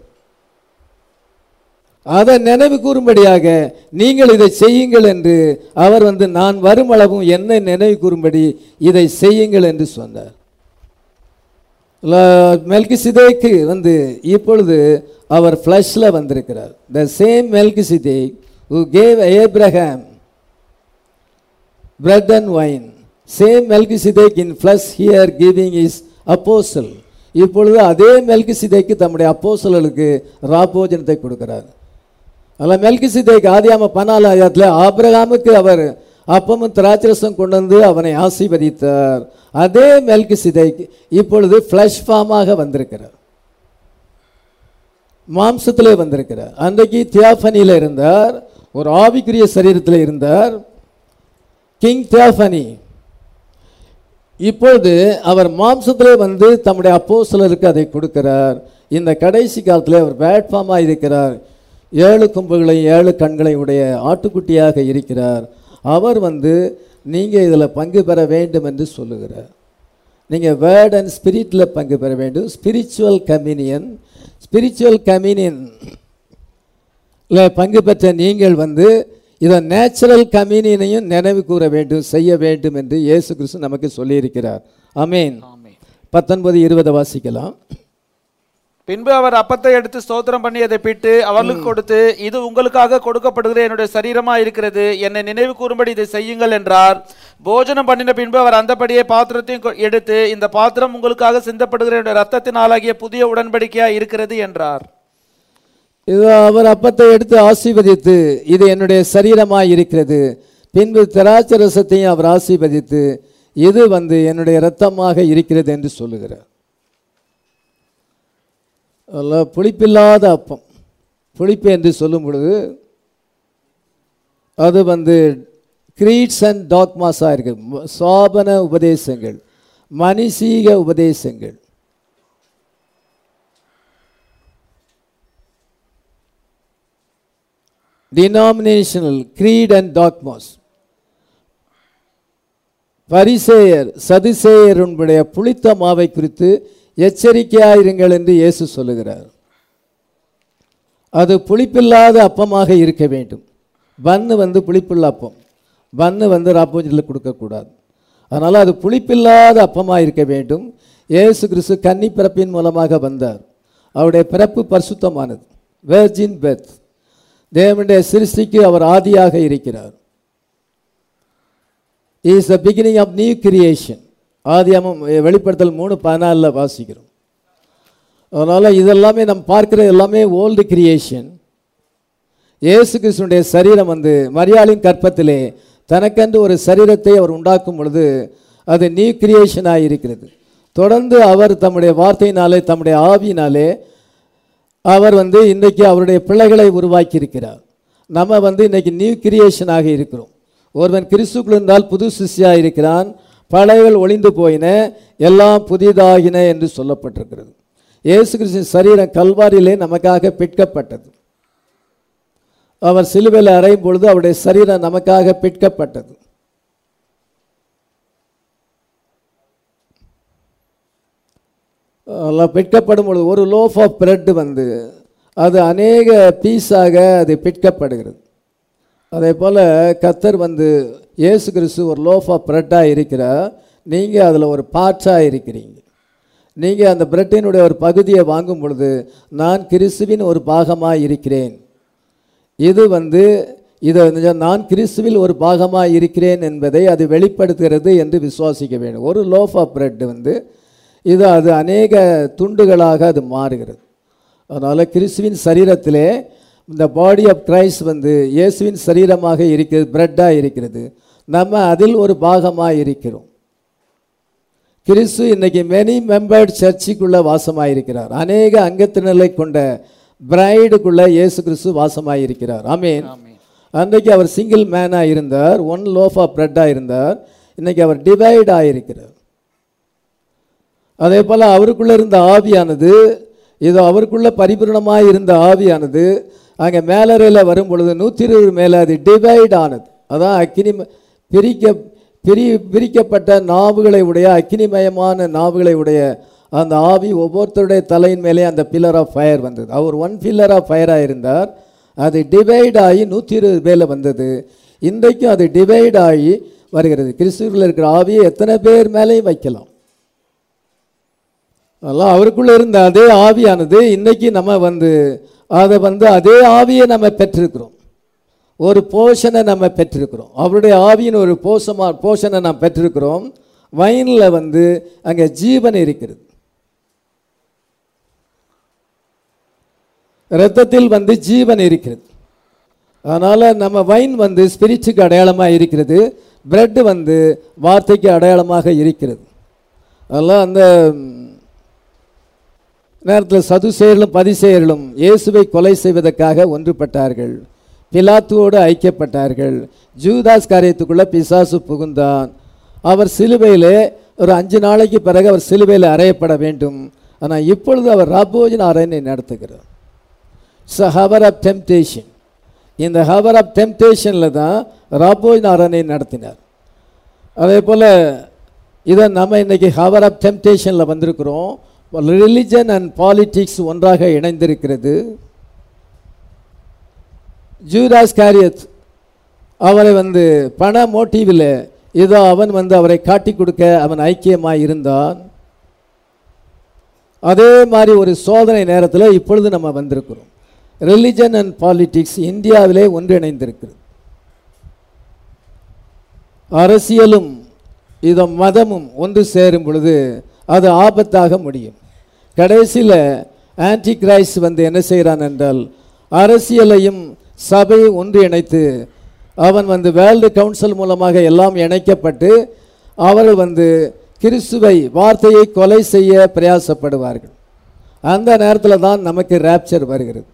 அதை நினைவு கூறும்படியாக நீங்கள் இதை செய்யுங்கள் என்று அவர் வந்து நான் வரும் அளவும் என்ன நினைவு கூறும்படி இதை செய்யுங்கள் என்று சொன்னார் மெல்கி சிதேக்கு வந்து இப்பொழுது அவர் ஃப்ளஷில் வந்திருக்கிறார் the same Melchizedek who gave Abraham bread and wine. Same Melchizedek in flesh here giving his apostle. இப்பொழுது அதே மெல்கிசிதேக்கு தம்முடைய அப்போஸ்தலர்களுக்கு ராபோஜனத்தை கொடுக்கிறார் அதில் மெல்கிசிதேக் ஆதியாம பனாலயத்தில் ஆபிரகாமுக்கு அவர் அப்பமும் திராட்சரசம் கொண்டு வந்து அவனை ஆசீர்வதித்தார் அதே மெல்கிசிதேக் இப்பொழுது ஃப்ளஷ் ஃபார்மாக வந்திருக்கிறார் மாம்சத்திலே வந்திருக்கிறார் அன்றைக்கு தியாஃபனியில் இருந்தார் ஒரு ஆவிக்குரிய சரீரத்தில் இருந்தார் கிங் தியாஃபனி இப்பொழுது அவர் மாம்சத்திலே வந்து தம்முடைய அப்போஸ்தலருக்கு அதை கொடுக்கிறார் இந்த கடைசி காலத்தில் அவர் பிளாட்ஃபார்மாக இருக்கிறார் ஏழு கொம்புகளையும் ஏழு கண்களையும் உடைய ஆட்டுக்குட்டியாக இருக்கிறார் அவர் வந்து நீங்கள் இதில் பங்கு பெற வேண்டும் என்று சொல்லுகிறார் நீங்கள் வேர்ட் அண்ட் ஸ்பிரிட்டில் பங்கு பெற வேண்டும் ஸ்பிரிச்சுவல் கம்யூனியன் ஸ்பிரிச்சுவல் கம்யூனியன் பங்கு பெற்ற நீங்கள் வந்து இதை நேச்சுரல் கம்யூனியனையும் நினைவு கூற வேண்டும் செய்ய வேண்டும் என்று இயேசு கிறிஸ்து நமக்கு சொல்லியிருக்கிறார் அமேன் பத்தொன்பது இருபதை வாசிக்கலாம் பின்பு அவர் அப்பத்தை எடுத்து ஸ்தோத்திரம் பண்ணி அதை பிட்டு அவர்களுக்கு கொடுத்து இது உங்களுக்காக கொடுக்கப்படுகிற என்னுடைய சரீரமா இருக்கிறது என்னை நினைவு கூறும்படி இதை செய்யுங்கள் என்றார் போஜனம் பண்ணின பின்பு அவர் அந்தபடியே பாத்திரத்தையும் கொ- எடுத்து இந்த பாத்திரம் உங்களுக்காக சிந்தப்படுகிற என்னுடைய ரத்தத்தினாலாகிய புதிய உடன்படிக்கையா இருக்கிறது என்றார் இது அவர் அப்பத்தை எடுத்து ஆசீர்வதித்து இது என்னுடைய சரீரமாய் இருக்கிறது பின்பு திராட்சை ரசத்தையும் அவர் ஆசீர்வதித்து இது வந்து என்னுடைய இரத்தமாக இருக்கிறது என்று சொல்லுகிறார் அதில் புளிப்பில்லாத அப்பம் புளிப்பு என்று சொல்லும் பொழுது அது வந்து கிரீட்ஸ் அண்ட் டாக்மாஸாக இருக்கு ம- சாபன உபதேசங்கள் மனிசீக உபதேசங்கள் டினாமினேஷனல் creed அண்ட் டாக்மாஸ் பரிசேயர் சதுசேயருடைய புளித்த மாவை குறித்து எச்சரிக்கையாயிருங்கள் என்று இயேசு சொல்லுகிறார் அது புளிப்பில்லாத அப்பமாக இருக்க வேண்டும் பன்னு வந்து புளிப்புள்ள அப்பம் பன்னு வந்து ராப்போஜில் கொடுக்கக்கூடாது அதனால் அது புளிப்பில்லாத அப்பமாக இருக்க வேண்டும் இயேசு கிறிஸ்து கன்னி பிறப்பின் மூலமாக வந்தார் அவருடைய பிறப்பு பரிசுத்தமானது வேர்ஜின் பெத் தேவனுடைய சிருஷ்டிக்கு அவர் ஆதியாக இருக்கிறார் is the beginning of new creation ஆதியாமம் வெளிப்படுத்தல் மூணு பதினாலில் வாசிக்கிறோம் அதனால் இதெல்லாமே நம்ம பார்க்கிற எல்லாமே ஓல்டு கிரியேஷன் இயேசு கிறிஸ்துனுடைய சரீரம் வந்து மரியாளின் கற்பத்திலே தனக்கென்று ஒரு சரீரத்தை அவர் உண்டாக்கும் பொழுது அது நியூ கிரியேஷனாக இருக்கிறது தொடர்ந்து அவர் தம்முடைய வார்த்தையினாலே தம்முடைய ஆவியினாலே அவர் வந்து இன்றைக்கி அவருடைய பிள்ளைகளை உருவாக்கி இருக்கிறார் நம்ம வந்து இன்னைக்கு நியூ கிரியேஷனாக இருக்கிறோம் ஒருவன் கிறிஸ்துக்குள் இருந்தால் புது சிஷ்யாக இருக்கிறான் பழையகள் ஒளிந்து போயின எல்லாம் புதிதாகின என்று சொல்லப்பட்டிருக்கிறது இயேசு கிறிஸ்துவின் சரீரம் கல்வாரியிலே நமக்காக பிற்கப்பட்டது அவர் சிலுவையில் அறையும் பொழுது அவருடைய சரீரம் நமக்காக பிற்கப்பட்டது எல்லாம் பிற்கப்படும் பொழுது ஒரு லோஃப் ஆஃப் பிரெட் வந்து அது அநேக பீஸாக அது பிற்கப்படுகிறது அதே போல் கத்தர் வந்து இயேசு கிறிஸ்து ஒரு லோஃப் ஆஃப் பிரெட்டாக இருக்கிறார் நீங்கள் அதில் ஒரு பார்ட்ஸாக இருக்கிறீங்க நீங்கள் அந்த பிரெட்டினுடைய ஒரு பகுதியை வாங்கும் பொழுது நான் கிறிஸ்துவின் ஒரு பாகமாக இருக்கிறேன் இது வந்து இதை வந்து நான் கிறிஸ்துவில் ஒரு பாகமாக இருக்கிறேன் என்பதை அது வெளிப்படுத்துகிறது என்று விசுவாசிக்க வேண்டும் ஒரு லோஃப் ஆஃப் பிரெட் வந்து இது அது அநேக துண்டுகளாக அது மாறுகிறது அதனால் கிறிஸ்துவின் சரீரத்திலே இந்த பாடி ஆஃப் கிரைஸ்ட் வந்து இயேசுவின் சரீரமாக இருக்கிறது பிரெட்டாக இருக்கிறது நம்ம அதில் ஒரு பாகமாக இருக்கிறோம் கிறிஸ்து இன்னைக்கு மெனி மெம்பர்ட் சர்ச்சுக்குள்ளே வாசமாக இருக்கிறார் அநேக அங்கத்தினரை கொண்ட பிரைடுக்குள்ளே இயேசு கிறிஸ்து வாசமாக இருக்கிறார் ஆமீன் அன்றைக்கு அவர் சிங்கிள் மேனாக இருந்தார் ஒன் லோஃப் ஆஃப் பிரெட்டாக இருந்தார் இன்னைக்கு அவர் டிவைட் ஆகியிருக்கிறார் அதே போல் அவருக்குள்ளே இருந்த ஆவியானது இது அவருக்குள்ள பரிபூர்ணமாக இருந்த ஆவியானது அங்கே மேலறையில் வரும் பொழுது நூற்றி இருபது மேலே அது டிவைட் ஆனது அதான் அக்கினி பிரிக்க பிரி பிரிக்கப்பட்ட நாவுகளை உடைய அக்கினிமயமான நாவுகளை உடைய அந்த ஆவி ஒவ்வொருத்தருடைய தலையின் மேலே அந்த பில்லர் ஆஃப் ஃபயர் வந்தது அவர் ஒன் பில்லர் ஆஃப் ஃபயராக இருந்தார் அது டிவைட் ஆகி நூற்றி இருபது பேரில் வந்தது இன்றைக்கும் அது டிவைட் ஆகி வருகிறது கிறிஸ்துவில் இருக்கிற ஆவியை எத்தனை பேர் மேலேயும் வைக்கலாம் அதெல்லாம் அவருக்குள்ள இருந்த அதே ஆவியானது இன்னைக்கு நம்ம வந்து அதை வந்து அதே ஆவியை நம்ம பெற்றிருக்கிறோம் ஒரு போஷனை நம்ம பெற்றிருக்கிறோம் அவருடைய ஆவியின் ஒரு போஷமா போஷனை நாம் பெற்றிருக்கிறோம் வைனில் வந்து அங்கே ஜீவன் இருக்கிறது இரத்தத்தில் வந்து ஜீவன் இருக்கிறது அதனால் நம்ம வைன் வந்து ஸ்பிரிச்சுக்கு அடையாளமாக இருக்கிறது பிரெட் வந்து வார்த்தைக்கு அடையாளமாக இருக்கிறது அதெல்லாம் அந்த நேரத்தில் சதுசேயர்களும் பதிசேயர்களும் இயேசுவை கொலை செய்வதற்காக ஒன்றுபட்டார்கள் பிலாத்துவோடு ஐக்கியப்பட்டார்கள் ஜூதாஸ் காரியத்துக்குள்ளே பிசாசு புகுந்தான் அவர் சிலுவையிலே ஒரு அஞ்சு நாளைக்கு பிறகு அவர் சிலுவையில் அறையப்பட வேண்டும் ஆனால் இப்பொழுது அவர் ராபோஜன அரணை நடத்துகிறார் it's a hour of temptation இந்த ஹவர் ஆஃப் டெம்டேஷனில் தான் ராபோஜன அரணை நடத்தினார் அதே போல் இதை நம்ம இன்னைக்கு ஹவர் ஆஃப் டெம்டேஷனில் வந்திருக்கிறோம் ரிலிஜன் அண்ட் பாலிட்டிக்ஸ் ஒன்றாக இணைந்திருக்கிறது ஜூராஸ் காரியத் அவரை வந்து பண மோட்டிவில் ஏதோ அவன் வந்து அவரை காட்டி கொடுக்க அவன் ஐக்கியமாக இருந்தான் அதே மாதிரி ஒரு சோதனை நேரத்தில் இப்பொழுது நம்ம வந்திருக்கிறோம் ரிலிஜன் அண்ட் பாலிட்டிக்ஸ் இந்தியாவிலே ஒன்றிணைந்திருக்கிறது அரசியலும் இத மதமும் ஒன்று சேரும் பொழுது அது ஆபத்தாக முடியும் கடைசியில் ஆன்டி கிரைஸ்ட் வந்து என்ன செய்கிறான் என்றால் அரசியலையும் சபையை ஒன்று இணைத்து அவன் வந்து வேர்ல்டு கவுன்சில் மூலமாக எல்லாம் இணைக்கப்பட்டு அவர்கள் வந்து கிறிஸ்துவை வார்த்தையை கொலை செய்ய பிரயாசப்படுவார்கள் அந்த நேரத்தில் தான் நமக்கு ரேப்சர் வருகிறது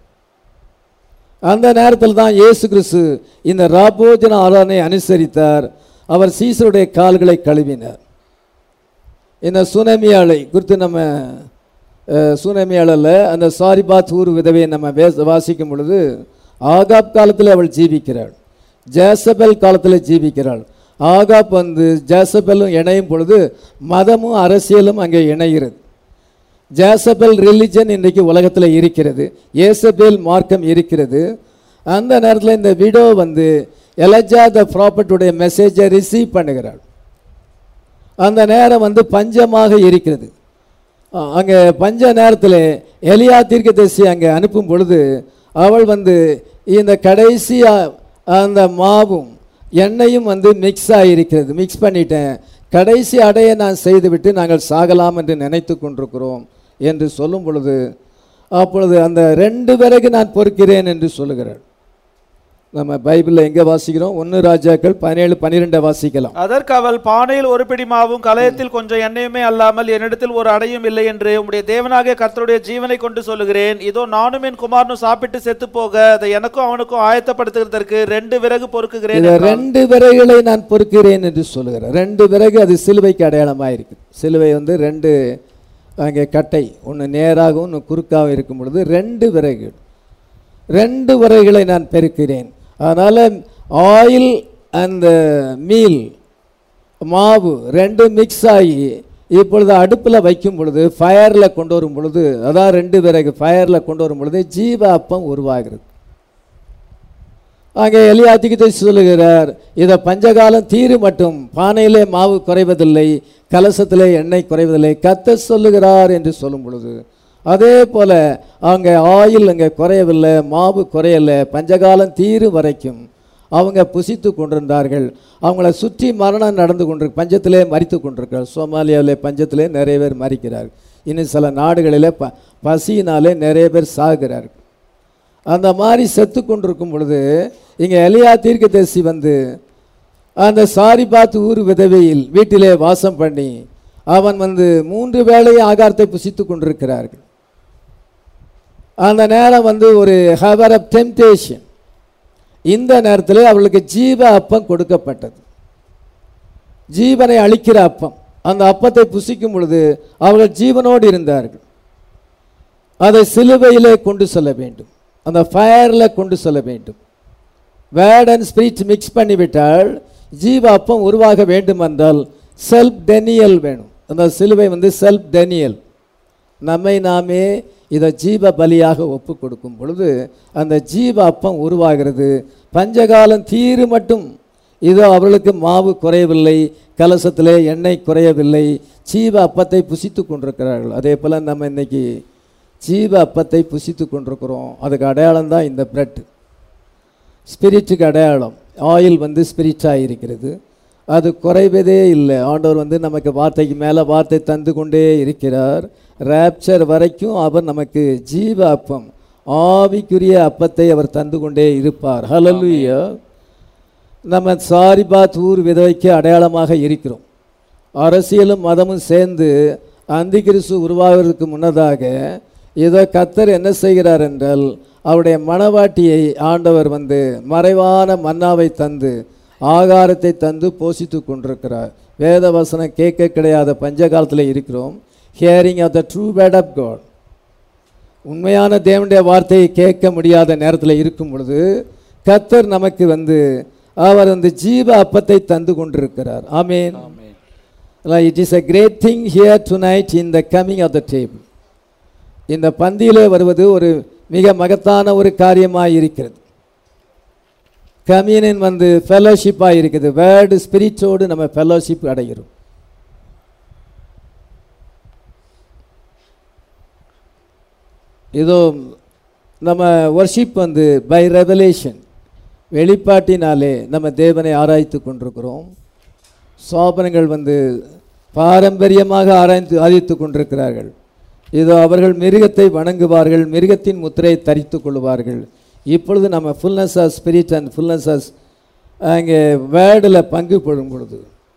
அந்த நேரத்தில் தான் இயேசு கிறிஸ்து இந்த ராபோஜன ஆராதனை அனுசரித்தார் அவர் சீசருடைய கால்களை கழுவினார் இந்த சுனமியாளை குறித்து நம்ம அஹ், சுனமியாளில் அந்த சாரிபாத் ஊர் விதவையை நம்ம வே வாசிக்கும் பொழுது ஆகாப் காலத்தில் அவள் ஜீவிக்கிறாள் ஜேசபெல் காலத்தில் ஜீவிக்கிறாள் ஆகாப் வந்து ஜேசபெல்லும் இணையும் பொழுது மதமும் அரசியலும் அங்கே இணைகிறது ஜேசபெல் ரிலிஜன் இன்றைக்கு உலகத்தில் இருக்கிறது ஏசபேல் மார்க்கம் இருக்கிறது அந்த நேரத்தில் இந்த விடோ வந்து எலஜா த ப்ராப்பர்ட்டுடைய மெசேஜை ரிசீவ் பண்ணுகிறாள் அந்த நேரம் வந்து பஞ்சமாக இருக்கிறது அ- அங்கே பஞ்ச நேரத்தில் எலியா தீர்க்கதரிசி அங்கே அனுப்பும் பொழுது அவள் வந்து இந்த கடைசி அ- அந்த மாவும் எண்ணெயும் வந்து மிக்ஸ் ஆகியிருக்கிறது மிக்ஸ் பண்ணிட்டேன் கடைசி அடையை நான் செய்துவிட்டு நாங்கள் சாகலாம் என்று நினைத்து கொண்டிருக்கிறோம் என்று சொல்லும் பொழுது அப்பொழுது அந்த ரெண்டு பிறகு நான் பொறுக்கிறேன் என்று சொல்லுகிறாள் நம்ம பைபிளில் எங்கே வாசிக்கிறோம் ஒன்று ராஜாக்கள் பதினேழு பன்னிரெண்டை வாசிக்கலாம் அதற்கு அவள் பானையில் ஒரு பிடி மாவும் கலயத்தில் கொஞ்சம் எண்ணெயுமே அல்லாமல் என்னிடத்தில் ஒரு அடையும் இல்லை என்று உம்முடைய தேவனாகிய கர்த்தருடைய ஜீவனை கொண்டு சொல்லுகிறேன் இதோ நானும் என் குமாரனும் சாப்பிட்டு செத்து போக அதை எனக்கும் அவனுக்கும் ஆயத்தப்படுத்துகிறதற்கு ரெண்டு விறகு பொறுக்குகிறேன் இதை என்றாள். ரெண்டு விறகுகளை நான் பொறுக்கிறேன் என்று சொல்லுகிறார் ரெண்டு விறகு அது சிலுவைக்கு அடையாளமாக இருக்கு சிலுவை வந்து ரெண்டு அங்கே கட்டை ஒன்று நேராகவும் ஒன்று குறுக்காகவும் இருக்கும் பொழுது ரெண்டு விறகு ரெண்டு விறகுகளை நான் பெருக்கிறேன் அதனால் ஆயில் அந்த மீல் மாவு ரெண்டு மிக்ஸ் ஆகி இப்பொழுது அடுப்பில் வைக்கும் பொழுது ஃபயரில் கொண்டு வரும் பொழுது அதான் ரெண்டு விறகு ஃபயரில் கொண்டு வரும் பொழுது ஜீவ அப்பம் உருவாகிறது அங்கே எலியாத்திக்கிட்ட சொல்லுகிறார் இதை பஞ்சகாலம் தீரு மட்டும் பானையிலே மாவு குறைவதில்லை கலசத்திலே எண்ணெய் குறைவதில்லை கத்த சொல்லுகிறார் என்று சொல்லும் பொழுது அதே போல அங்கே ஆயில் அங்கே குறையவில்லை மாவு குறையலை பஞ்சகாலம் தீரு வரைக்கும் அவங்க புசித்து கொண்டிருந்தார்கள் அவங்கள சுற்றி மரணம் நடந்து கொண்டிருக்கு பஞ்சத்திலே மறித்து கொண்டிருக்கிறார் சோமாலியாவிலே பஞ்சத்திலே நிறைய பேர் மறிக்கிறார்கள் இன்னும் சில நாடுகளிலே ப பசியினாலே நிறைய பேர் சாகிறார்கள் அந்த மாதிரி செத்து கொண்டிருக்கும் பொழுது இங்கே எலியா தீர்க்கதரிசி வந்து அந்த சாரிபாத் ஊர் விதவையில் வீட்டிலே வாசம் பண்ணி அவன் வந்து மூன்று வேளை ஆகாரத்தை புசித்து கொண்டிருக்கிறார்கள் அந்த நேரம் வந்து ஒரு ஹவர் ஆஃப் டெம்டேஷன் இந்த நேரத்தில் அவளுக்கு ஜீவ அப்பம் கொடுக்கப்பட்டது ஜீவனை அளிக்கிற அப்பம் அந்த அப்பத்தை புசிக்கும் பொழுது அவர்கள் ஜீவனோடு இருந்தார்கள் அதை சிலுவையிலே கொண்டு செல்ல வேண்டும் அந்த ஃபயரில் கொண்டு செல்ல வேண்டும் வேர்ட் அண்ட் ஸ்பிரிட் மிக்ஸ் பண்ணிவிட்டால் ஜீவ அப்பம் உருவாக வேண்டும் என்றால் செல்ஃப் டெனியல் வேணும் அந்த சிலுவை வந்து செல்ஃப் டெனியல் நம்மை நாமே இதை ஜீவ பலியாக ஒப்பு கொடுக்கும் பொழுது அந்த ஜீவ அப்பம் உருவாகிறது பஞ்சகாலம் தீரு மட்டும் இதோ அவர்களுக்கு மாவு குறையவில்லை கலசத்திலே எண்ணெய் குறையவில்லை ஜீவ அப்பத்தை புசித்து கொண்டிருக்கிறார்கள் அதே போல் நம்ம இன்னைக்கு ஜீவ அப்பத்தை புசித்து கொண்டிருக்கிறோம் அதுக்கு அடையாளம் தான் இந்த பிரெட் ஸ்பிரிட்டுக்கு அடையாளம் ஆயில் வந்து ஸ்பிரிட்டாக இருக்கிறது அது குறைவதே இல்லை ஆண்டவர் வந்து நமக்கு வார்த்தைக்கு மேலே வார்த்தை தந்து கொண்டே இருக்கிறார் ரேப்சர் வரைக்கும் அவர் நமக்கு ஜீவ அப்பம் ஆவிக்குரிய அப்பத்தை அவர் தந்து கொண்டே இருப்பார் ஹalleluya நம்ம சாரிபாத் ஊர் விதவைக்கு அடையாளமாக இருக்கிறோம் அரசியலும் மதமும் சேர்ந்து அந்தி கிறிஸ்து உருவாவதற்கு முன்னதாக இதோ கத்தர் என்ன செய்கிறார் என்றால் அவருடைய மணவாட்டியை ஆண்டவர் வந்து மறைவான மன்னாவை தந்து ஆகாரத்தை தந்து போஷித்து கொண்டிருக்கிறார் வேத வசனம் கேட்க கிடையாத பஞ்ச காலத்தில் இருக்கிறோம் hearing of the true bread of God உண்மையான தேவனுடைய வார்த்தையை கேட்க முடியாத நேரத்தில் இருக்கும் பொழுது கத்தர் நமக்கு வந்து அவர் அந்த ஜீவ அப்பத்தை தந்து கொண்டிருக்கிறார் ஆமேன் it is a great thing here tonight in the coming of the table இந்த பந்தியிலே வருவது ஒரு மிக மகத்தான ஒரு காரியமாக இருக்கிறது கம்யூனியன் வந்து ஃபெலோஷிப்பாக இருக்குது வேர்டு ஸ்பிரிச்சோடு நம்ம ஃபெலோஷிப் அடைகிறோம் இதோ நம்ம ஒர்ஷிப் வந்து பை ரெவலேஷன் வெளிப்பாட்டினாலே நம்ம தேவனை ஆராய்த்து கொண்டிருக்கிறோம் சோபனங்கள் வந்து பாரம்பரியமாக ஆராய்ந்து ஆராய்த்து கொண்டிருக்கிறார்கள் இதோ அவர்கள் மிருகத்தை வணங்குவார்கள் மிருகத்தின் முத்திரையை தரித்து கொள்வார்கள் இப்பொழுது நம்ம fullness of spirit and fullness of அங்கே வேர்டில் பங்கு கொள்ளும் பொழுது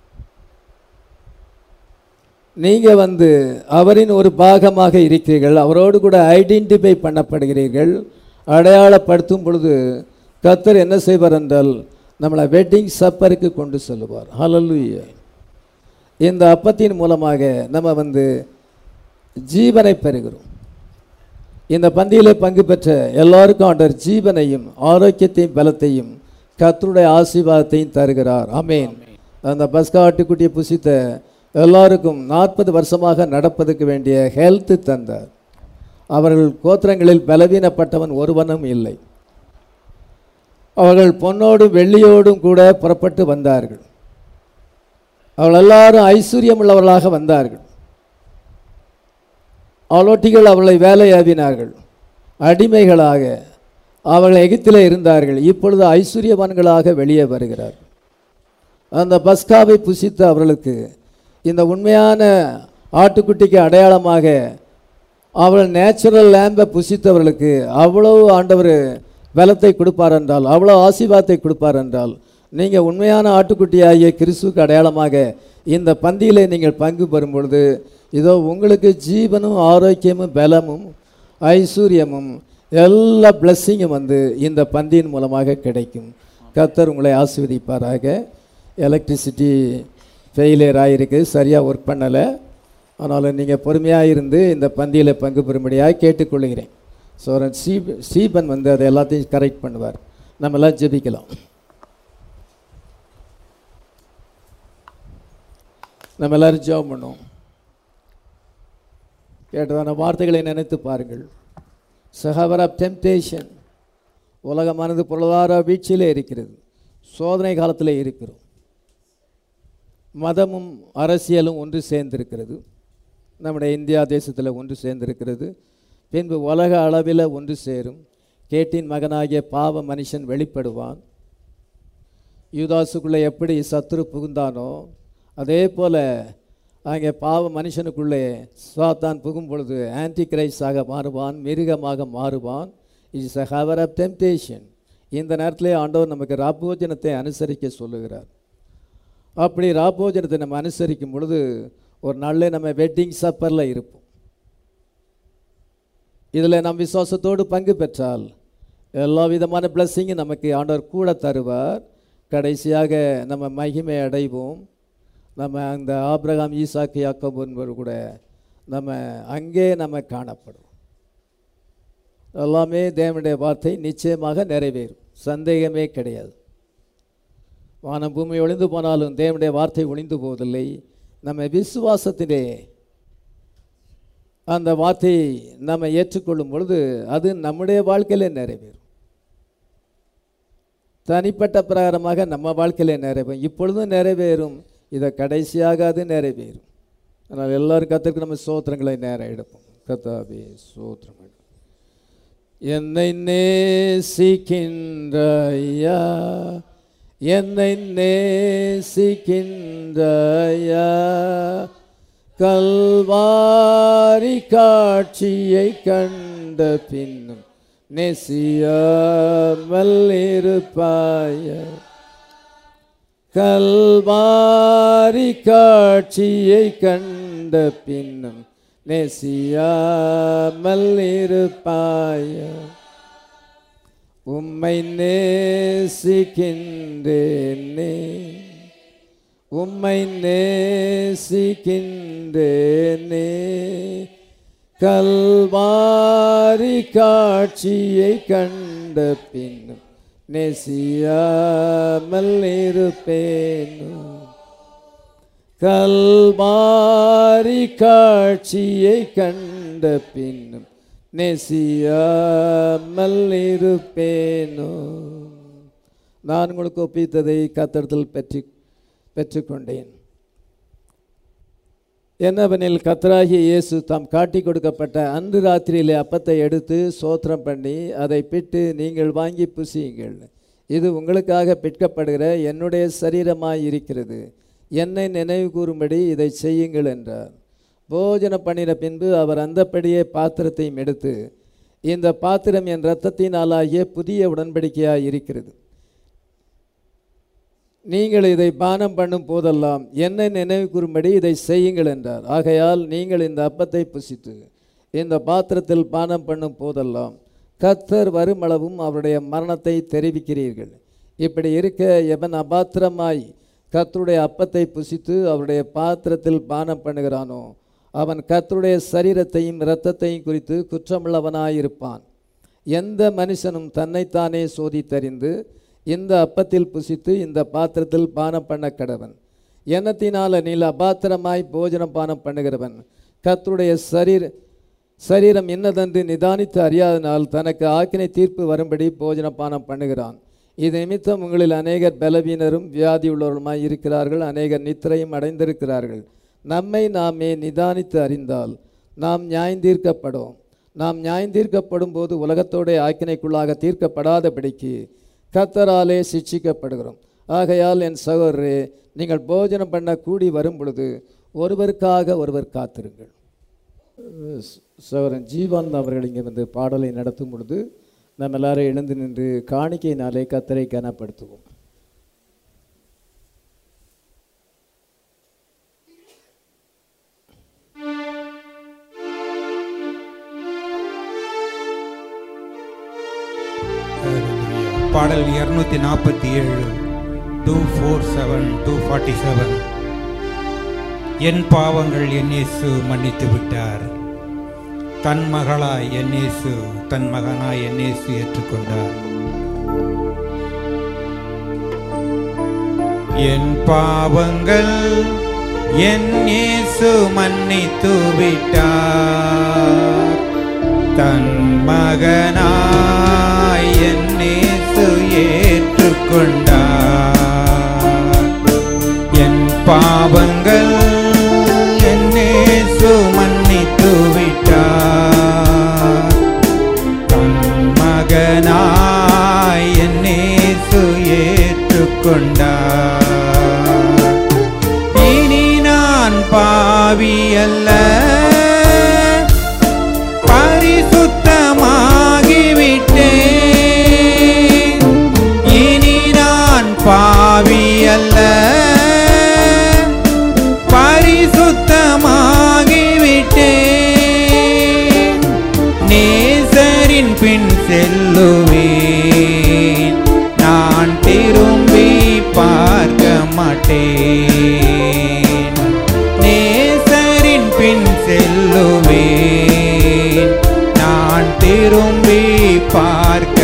நீங்கள் வந்து அவரின் ஒரு பாகமாக இருக்கிறீர்கள் அவரோடு கூட ஐடென்டிஃபை பண்ணப்படுகிறீர்கள் அடையாளப்படுத்தும் பொழுது கத்தர் என்ன செய்வார் என்றால் நம்மளை வெட்டிங் சப்பருக்கு கொண்டு செல்லுவார் ஹalleluya இந்த அப்பத்தின் மூலமாக நம்ம வந்து ஜீவனை பெறுகிறோம் இந்த பந்தியிலே பங்கு பெற்ற எல்லாருக்கும் ஆண்டவர் ஜீவனையும் ஆரோக்கியத்தையும் பலத்தையும் கத்தருடைய ஆசீர்வாதத்தையும் தருகிறார் ஆமேன் அந்த பஸ்கா ஆட்டுக்குட்டியை புசித்த எல்லாருக்கும் நாற்பது வருஷமாக நடப்பதற்கு வேண்டிய ஹெல்த் தந்தார் அவர்கள் கோத்திரங்களில் பலவீனப்பட்டவன் ஒருவனும் இல்லை அவர்கள் பொன்னோடும் வெள்ளியோடும் கூட புறப்பட்டு வந்தார்கள் அவர்கள் எல்லாரும் ஐஸ்வர்யம் உள்ளவர்களாக வந்தார்கள் அவளோட்டிகள் அவளை வேலையாவினார்கள் அடிமைகளாக அவர்கள் எகிப்திலே இருந்தார்கள் இப்பொழுது ஐஸ்வர்யவான்களாக வெளியே வருகிறார் அந்த பஸ்காவை புசித்த அவர்களுக்கு இந்த உண்மையான ஆட்டுக்குட்டிக்கு அடையாளமாக அவள் நேச்சுரல் லேம்பை புசித்தவர்களுக்கு அவ்வளவு ஆண்டவர் பலத்தை கொடுப்பார் என்றால் அவ்வளோ ஆசீர்வாதத்தை கொடுப்பார் என்றால் நீங்கள் உண்மையான ஆட்டுக்குட்டியாகிய கிறிஸ்துவுக்கு அடையாளமாக இந்த பந்தியிலே நீங்கள் பங்கு பெறும் பொழுது இதோ உங்களுக்கு ஜீவனும் ஆரோக்கியமும் பலமும் ஐஸ்வர்யமும் எல்லா பிளஸ்ஸிங்கும் வந்து இந்த பந்தியின் மூலமாக கிடைக்கும் கர்த்தர் உங்களை ஆசீர்வதிப்பாராக எலக்ட்ரிசிட்டி ஃபெயிலியர் ஆகிருக்கு சரியாக ஒர்க் பண்ணலை ஆனாலும் நீங்கள் பொறுமையாக இருந்து இந்த பந்தியில் பங்கு பெறும்படியாக கேட்டுக்கொள்கிறேன் ஸோ சீப் சீபன் வந்து அதை எல்லாத்தையும் கரெக்ட் பண்ணுவார் நம்ம எல்லாம் ஜெபிக்கலாம் நம்ம எல்லாரும் ஜெபம் பண்ணுவோம் கேட்டதான வார்த்தைகளை நினைத்து பாருங்கள் சஹவர் ஆஃப் டெம்டேஷன் உலகமானது பொருளாதார வீழ்ச்சியிலே இருக்கிறது சோதனை காலத்தில் இருக்கிறோம் மதமும் அரசியலும் ஒன்று சேர்ந்திருக்கிறது நம்முடைய இந்தியா தேசத்தில் ஒன்று சேர்ந்திருக்கிறது பின்பு உலக அளவில் ஒன்று சேரும் கேட்டின் மகனாகிய பாவ மனுஷன் வெளிப்படுவான் யூதாசுக்குள்ளே எப்படி சத்துரு புகுந்தானோ அதே போல் அங்கே பாவ மனுஷனுக்குள்ளே சாத்தான் புகும் பொழுது ஆன்டி கிரைஸ்டாக மாறுவான் மிருகமாக மாறுவான் it's a hour of temptation இந்த நேரத்திலே ஆண்டவர் நமக்கு ராப்போஜனத்தை அனுசரிக்க சொல்லுகிறார் அப்படி ராப்போஜனத்தை நம்ம அனுசரிக்கும் பொழுது ஒரு நாளில் நம்ம வெட்டிங் சப்பரில் இருப்போம் இதில் நம் விசுவாசத்தோடு பங்கு பெற்றால் எல்லா விதமான பிளஸ்ஸிங்கும் நமக்கு ஆண்டவர் கூட தருவார் கடைசியாக நம்ம மகிமை அடைவோம் நம்ம அந்த ஆபிரகாம் ஈசாக்கு யாக்கோபு என்பவர் கூட நம்ம அங்கே நம்ம காணப்படும் எல்லாமே தேவனுடைய வார்த்தை நிச்சயமாக நிறைவேறும் சந்தேகமே கிடையாது வானம் பூமி ஒளிந்து போனாலும் தேவனுடைய வார்த்தை ஒளிந்து போவதில்லை நம்ம விசுவாசத்திலே அந்த வார்த்தையை நம்ம ஏற்றுக்கொள்ளும் பொழுது அது நம்முடைய வாழ்க்கையிலே நிறைவேறும் தனிப்பட்ட பிரகாரமாக நம்ம வாழ்க்கையிலே நிறைவேறும் இப்பொழுதும் நிறைவேறும் இதை கடைசியாக அது நிறைவேறும் அதனால் எல்லாரும் கத்திற்கு நம்ம சோத்திரங்களை நேரம் எடுப்போம் கத்தாபி சோத்திரம் என்னை நேசிக்கின்ற ஐயா என்னை நேசிக்கின்ற ஐயா கல்வாரி காட்சியை கண்ட பின்னும் நெசியாமல் இருப்பாயா கல்வாரி காட்சியை கண்ட பின்னும் நெசியாமல் இருப்பாயா உம்மை நேசிக்கின்றேனே உம்மை நேசிக்கின்றேனே கல்வாரி காட்சியை கண்ட பின்னும் நெசியாமல் இருப்பேனோ கல்வாரி காட்சியை கண்ட பின்னும் நெசியாமல் இருப்பேனோ நான் உங்களுக்கு ஒப்பித்ததை கத்தடத்தில் பெற்று பெற்றுக்கொண்டேன் என்னவெனில் கத்தராகிய இயேசு தாம் காட்டி கொடுக்கப்பட்ட அன்று ராத்திரியிலே அப்பத்தை எடுத்து சோத்திரம் பண்ணி அதை பிட்டு நீங்கள் வாங்கி புசியுங்கள் இது உங்களுக்காக பிற்கப்படுகிற என்னுடைய சரீரமாய் இருக்கிறது என்னை நினைவு கூறும்படி இதை செய்யுங்கள் என்றார் போஜனம் பண்ணின பின்பு அவர் அந்தப்படியே பாத்திரத்தையும் எடுத்து இந்த பாத்திரம் என் இரத்தத்தினாலாகிய புதிய உடன்படிக்கையாய் இருக்கிறது நீங்கள் இதை பானம் பண்ணும் போதெல்லாம் என்னை நினைவு கூறும்படி இதை செய்யுங்கள் என்றார் ஆகையால் நீங்கள் இந்த அப்பத்தை புசித்து இந்த பாத்திரத்தில் பானம் பண்ணும் போதெல்லாம் கத்தர் வருமளவும் அவருடைய மரணத்தை தெரிவிக்கிறீர்கள் இப்படி இருக்க எவன் அபாத்திரமாய் கத்தருடைய அப்பத்தை புசித்து அவருடைய பாத்திரத்தில் பானம் பண்ணுகிறானோ அவன் கத்தருடைய சரீரத்தையும் இரத்தத்தையும் குறித்து குற்றமுள்ளவனாயிருப்பான் எந்த மனுஷனும் தன்னைத்தானே சோதித்தறிந்து இந்த அப்பத்தில் புசித்து இந்த பாத்திரத்தில் பானம் பண்ண கடவன் எண்ணத்தினால நீல அபாத்திரமாய் போஜனம் பானம் பண்ணுகிறவன் கர்த்தருடைய சரீர சரீரம் இன்னதென்று நிதானித்து அறியாதனால் தனக்கு ஆக்கினை தீர்ப்பு வரும்படி போஜன பானம் பண்ணுகிறான் இது நிமித்தம் உங்களில் அநேகர் பலவீனரும் வியாதியுள்ளவருமாய் இருக்கிறார்கள் அநேகர் நித்திரையும் அடைந்திருக்கிறார்கள் நம்மை நாமே நிதானித்து அறிந்தால் நாம் நியாயந்தீர்க்கப்படும் நாம் நியாயந்தீர்க்கப்படும் போது உலகத்தோட ஆக்கினைக்குள்ளாக தீர்க்கப்படாதபடிக்கு கத்தராலே சிட்சிக்கப்படுகிறோம் ஆகையால் என் சகோதரரே நீங்கள் போஜனம் பண்ண கூடி வரும் பொழுது ஒருவருக்காக ஒருவர் காத்திருங்கள் சகோதரன் ஜீவானந்த் அவர்கள் இங்கே வந்து பாடலை நடத்தும் பொழுது நம்ம எல்லாரும் எழுந்து நின்று காணிக்கையினாலே கத்தரை கனப்படுத்துவோம் Hallelujah. பாடல் இருநூத்தி நாற்பத்தி ஏழு two four seven two forty seven என் பாவங்கள் என் இயேசு மன்னித்து விட்டார் தன் மகளாய் என் இயேசு தன் மகனாய் என் இயேசு ஏற்றுக்கொண்டார் என் பாவங்கள் என் இயேசு மன்னித்து விட்டார் தன் மகனாய் என் இயேசு ஏற்றுக்கொண்டார் என் பாவங்கள் என் இயேசு மன்னித்து விட்டார் தன் மகனாய் என் இயேசு ஏற்றுக்கொண்டார் இனி நான் பாவி அல்ல பரிசுத்தமாகிவிட்டேன் இனி நான் பாவி அல்ல பரிசுத்தமாகிவிட்டேன் நேசரின் பின் செல்லுவேன் நான் திரும்பி பார்க்க மாட்டேன் நேசரின் பின் செல்லுவேன் நான் திரும்பி பார்க்க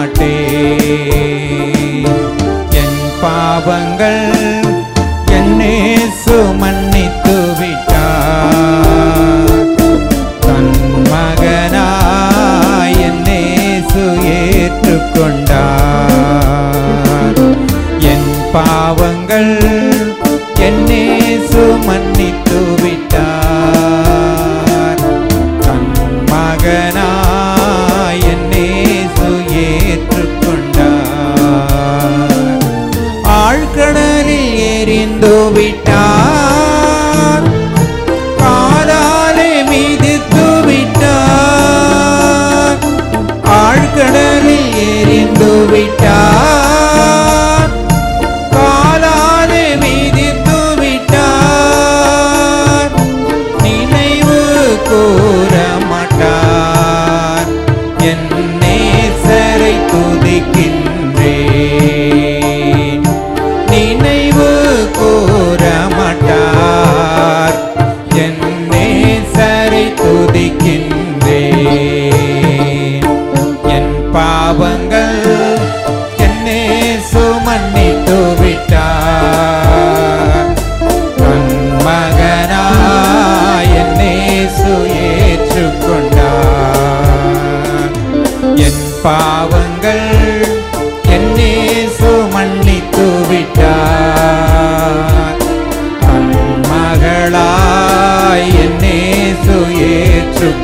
மாட்டேன் என் பாவங்கள் என்னேசு மன்னித்து விட்டார் தன் மகனாய் என்னேசு ஏற்றுக்கொண்டார் என் பாவங்கள் என்னேசு மன்னித்து விட்டார் தன் மகனாய் என்னே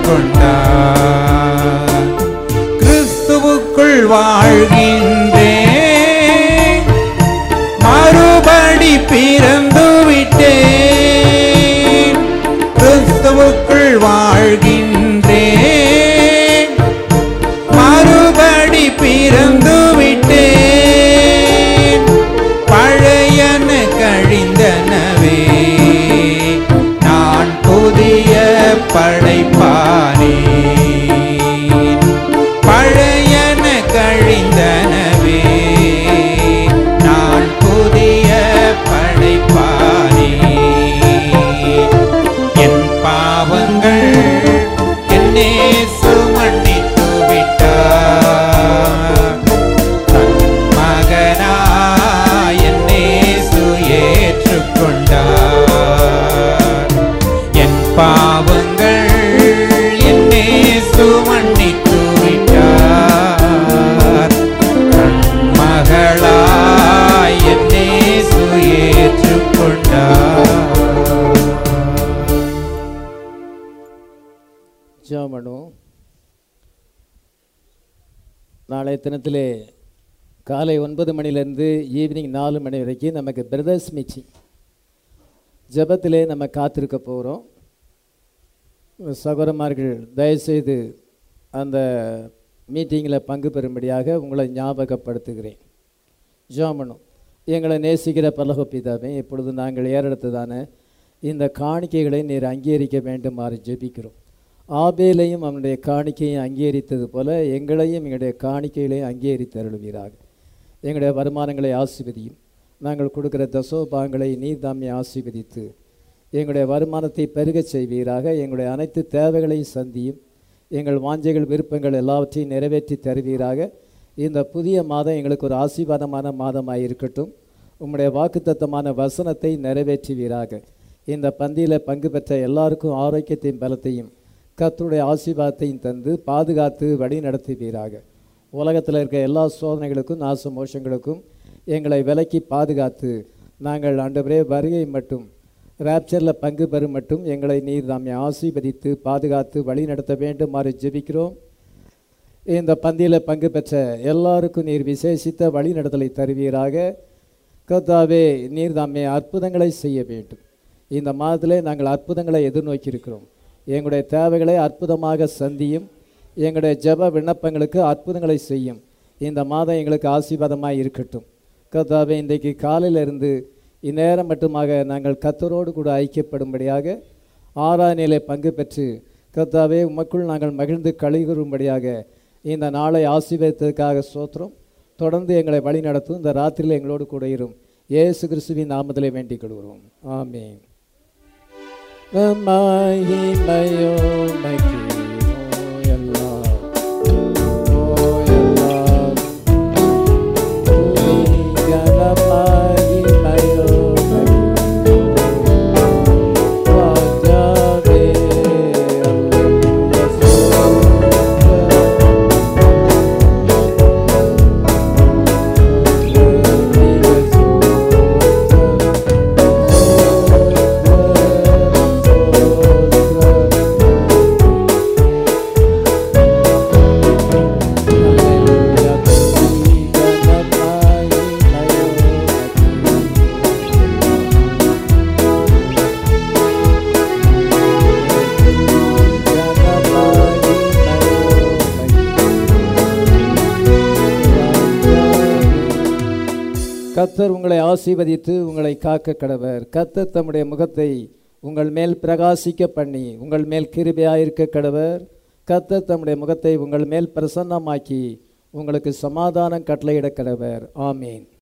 ஏற்றுக்கொண்டார் கிறிஸ்துவுக்குள் வாழ்கின்றேன் மறுபடி பிறந்து விட்டேன் கிறிஸ்துவுக்குள் வாழ்கின்றேன் மறுபடி பிறந்து விட்டேன் பழையன கழிந்தனவே நான் புதிய படைப்பானேன் பழையன கழிந்தனவே நான் புதிய படைப்பானேன் என் பாவங்கள் என்னே சுமன்னித்து விட்டார் தன் மகனாய் என்னே ஏற்றுக்கொண்டார் என் பாவங்கள் என்னே சுமன்னித்து விட்டார் தன் மகளாய் என்னே ஏற்றுக்கொண்டார் ஜாமனு நாளைய தினத்திலே காலை ஒன்பது மணிலேருந்து ஈவினிங் நாலு மணி வரைக்கும் நமக்கு பிரதர்ஸ் மீச்சிங் ஜெபத்திலே நம்ம காத்திருக்க போகிறோம் சகோதரமார்கள் தயவுசெய்து அந்த மீட்டிங்கில் பங்கு பெறும்படியாக உங்களை ஞாபகப்படுத்துகிறேன் ஜாமனும் எங்களை நேசிக்கிற பல்லவ பிதாவே இப்பொழுது நாங்கள் ஏறெடுத்ததான இந்த காணிக்கைகளை நீர் அங்கீகரிக்க வேண்டுமாறு ஜெபிக்கிறோம் ஆபேலையும் அவனுடைய காணிக்கையை அங்கீகரித்தது போல எங்களையும் எங்களுடைய காணிக்கைகளையும் அங்கீகரித்து அருள்வீராக எங்களுடைய வருமானங்களை ஆசீர்வதியும் நாங்கள் கொடுக்கிற தசோபாங்களை நீர் தாமே ஆசீர்வதித்து எங்களுடைய வருமானத்தை பெருகச் செய்வீராக எங்களுடைய அனைத்து தேவைகளையும் சந்தியும் எங்கள் வாஞ்சைகள் விருப்பங்கள் எல்லாவற்றையும் நிறைவேற்றி தருவீராக இந்த புதிய மாதம் எங்களுக்கு ஒரு ஆசீர்வாதமான மாதமாக இருக்கட்டும் உம்முடைய வாக்குத்தத்தமான வசனத்தை நிறைவேற்றுவீராக இந்த பந்தியில் பங்கு பெற்ற எல்லாருக்கும் ஆரோக்கியத்தையும் பலத்தையும் கர்த்தருடைய ஆசீர்வாதத்தையும் தந்து பாதுகாத்து வழி நடத்துவீராக உலகத்தில் இருக்க எல்லா சோதனைகளுக்கும் நாச மோஷங்களுக்கும் எங்களை விலக்கி பாதுகாத்து நாங்கள் ஆண்டவரே வருகை மட்டும் ராப்சரில் பங்கு பெறும் மட்டும் எங்களை நீர் தாமே ஆசீர்வதித்து பாதுகாத்து வழி நடத்த வேண்டுமாறு ஜெபிக்கிறோம் இந்த பந்தியில் பங்கு பெற்ற எல்லாருக்கும் நீர் விசேஷித்த வழி நடத்தலை தருவீராக கர்த்தாவே நீர் தாமே அற்புதங்களை செய்ய வேண்டும் இந்த மாதத்திலே நாங்கள் அற்புதங்களை எதிர்நோக்கி இருக்கிறோம் எங்களுடைய தேவைகளை அற்புதமாக சந்தியும் எங்களுடைய ஜெப விண்ணப்பங்களுக்கு அற்புதங்களை செய்யும் இந்த மாதம் எங்களுக்கு ஆசீர்வாதமாக இருக்கட்டும் கர்த்தாவே இன்றைக்கு காலையிலிருந்து இந்நேரம் மட்டுமாக நாங்கள் கத்தரோடு கூட ஐக்கியப்படும்படியாக ஆராதனையிலே பங்கு பெற்று கர்த்தாவே உமக்குள் நாங்கள் மகிழ்ந்து கழிகுறும்படியாக இந்த நாளை ஆசீர்வதித்ததுக்காக சோத்திரம் தொடர்ந்து எங்களை வழி நடத்தும் இந்த ராத்திரியில் எங்களோடு கூட இரும் இயேசு கிறிஸ்துவின் நாமத்திலே வேண்டிக் கொள்கிறோம் ஆமென் மகிமையோ மகிமோ எல்லாம் ஓ எல்லாம் துதிகன மகிமையோ மகிமோ ராஜாவே அல்லேலூயா கத்தர் உங்களை ஆசீர்வதித்து உங்களை காக்க கடவர் கத்தர் தம்முடைய முகத்தை உங்கள் மேல் பிரகாசிக்க பண்ணி உங்கள் மேல் கிருபையாயிருக்க கடவர் கத்தர் தம்முடைய முகத்தை உங்கள் மேல் பிரசன்னமாக்கி உங்களுக்கு சமாதானம் கட்டளையிட கடவர் ஆமீன்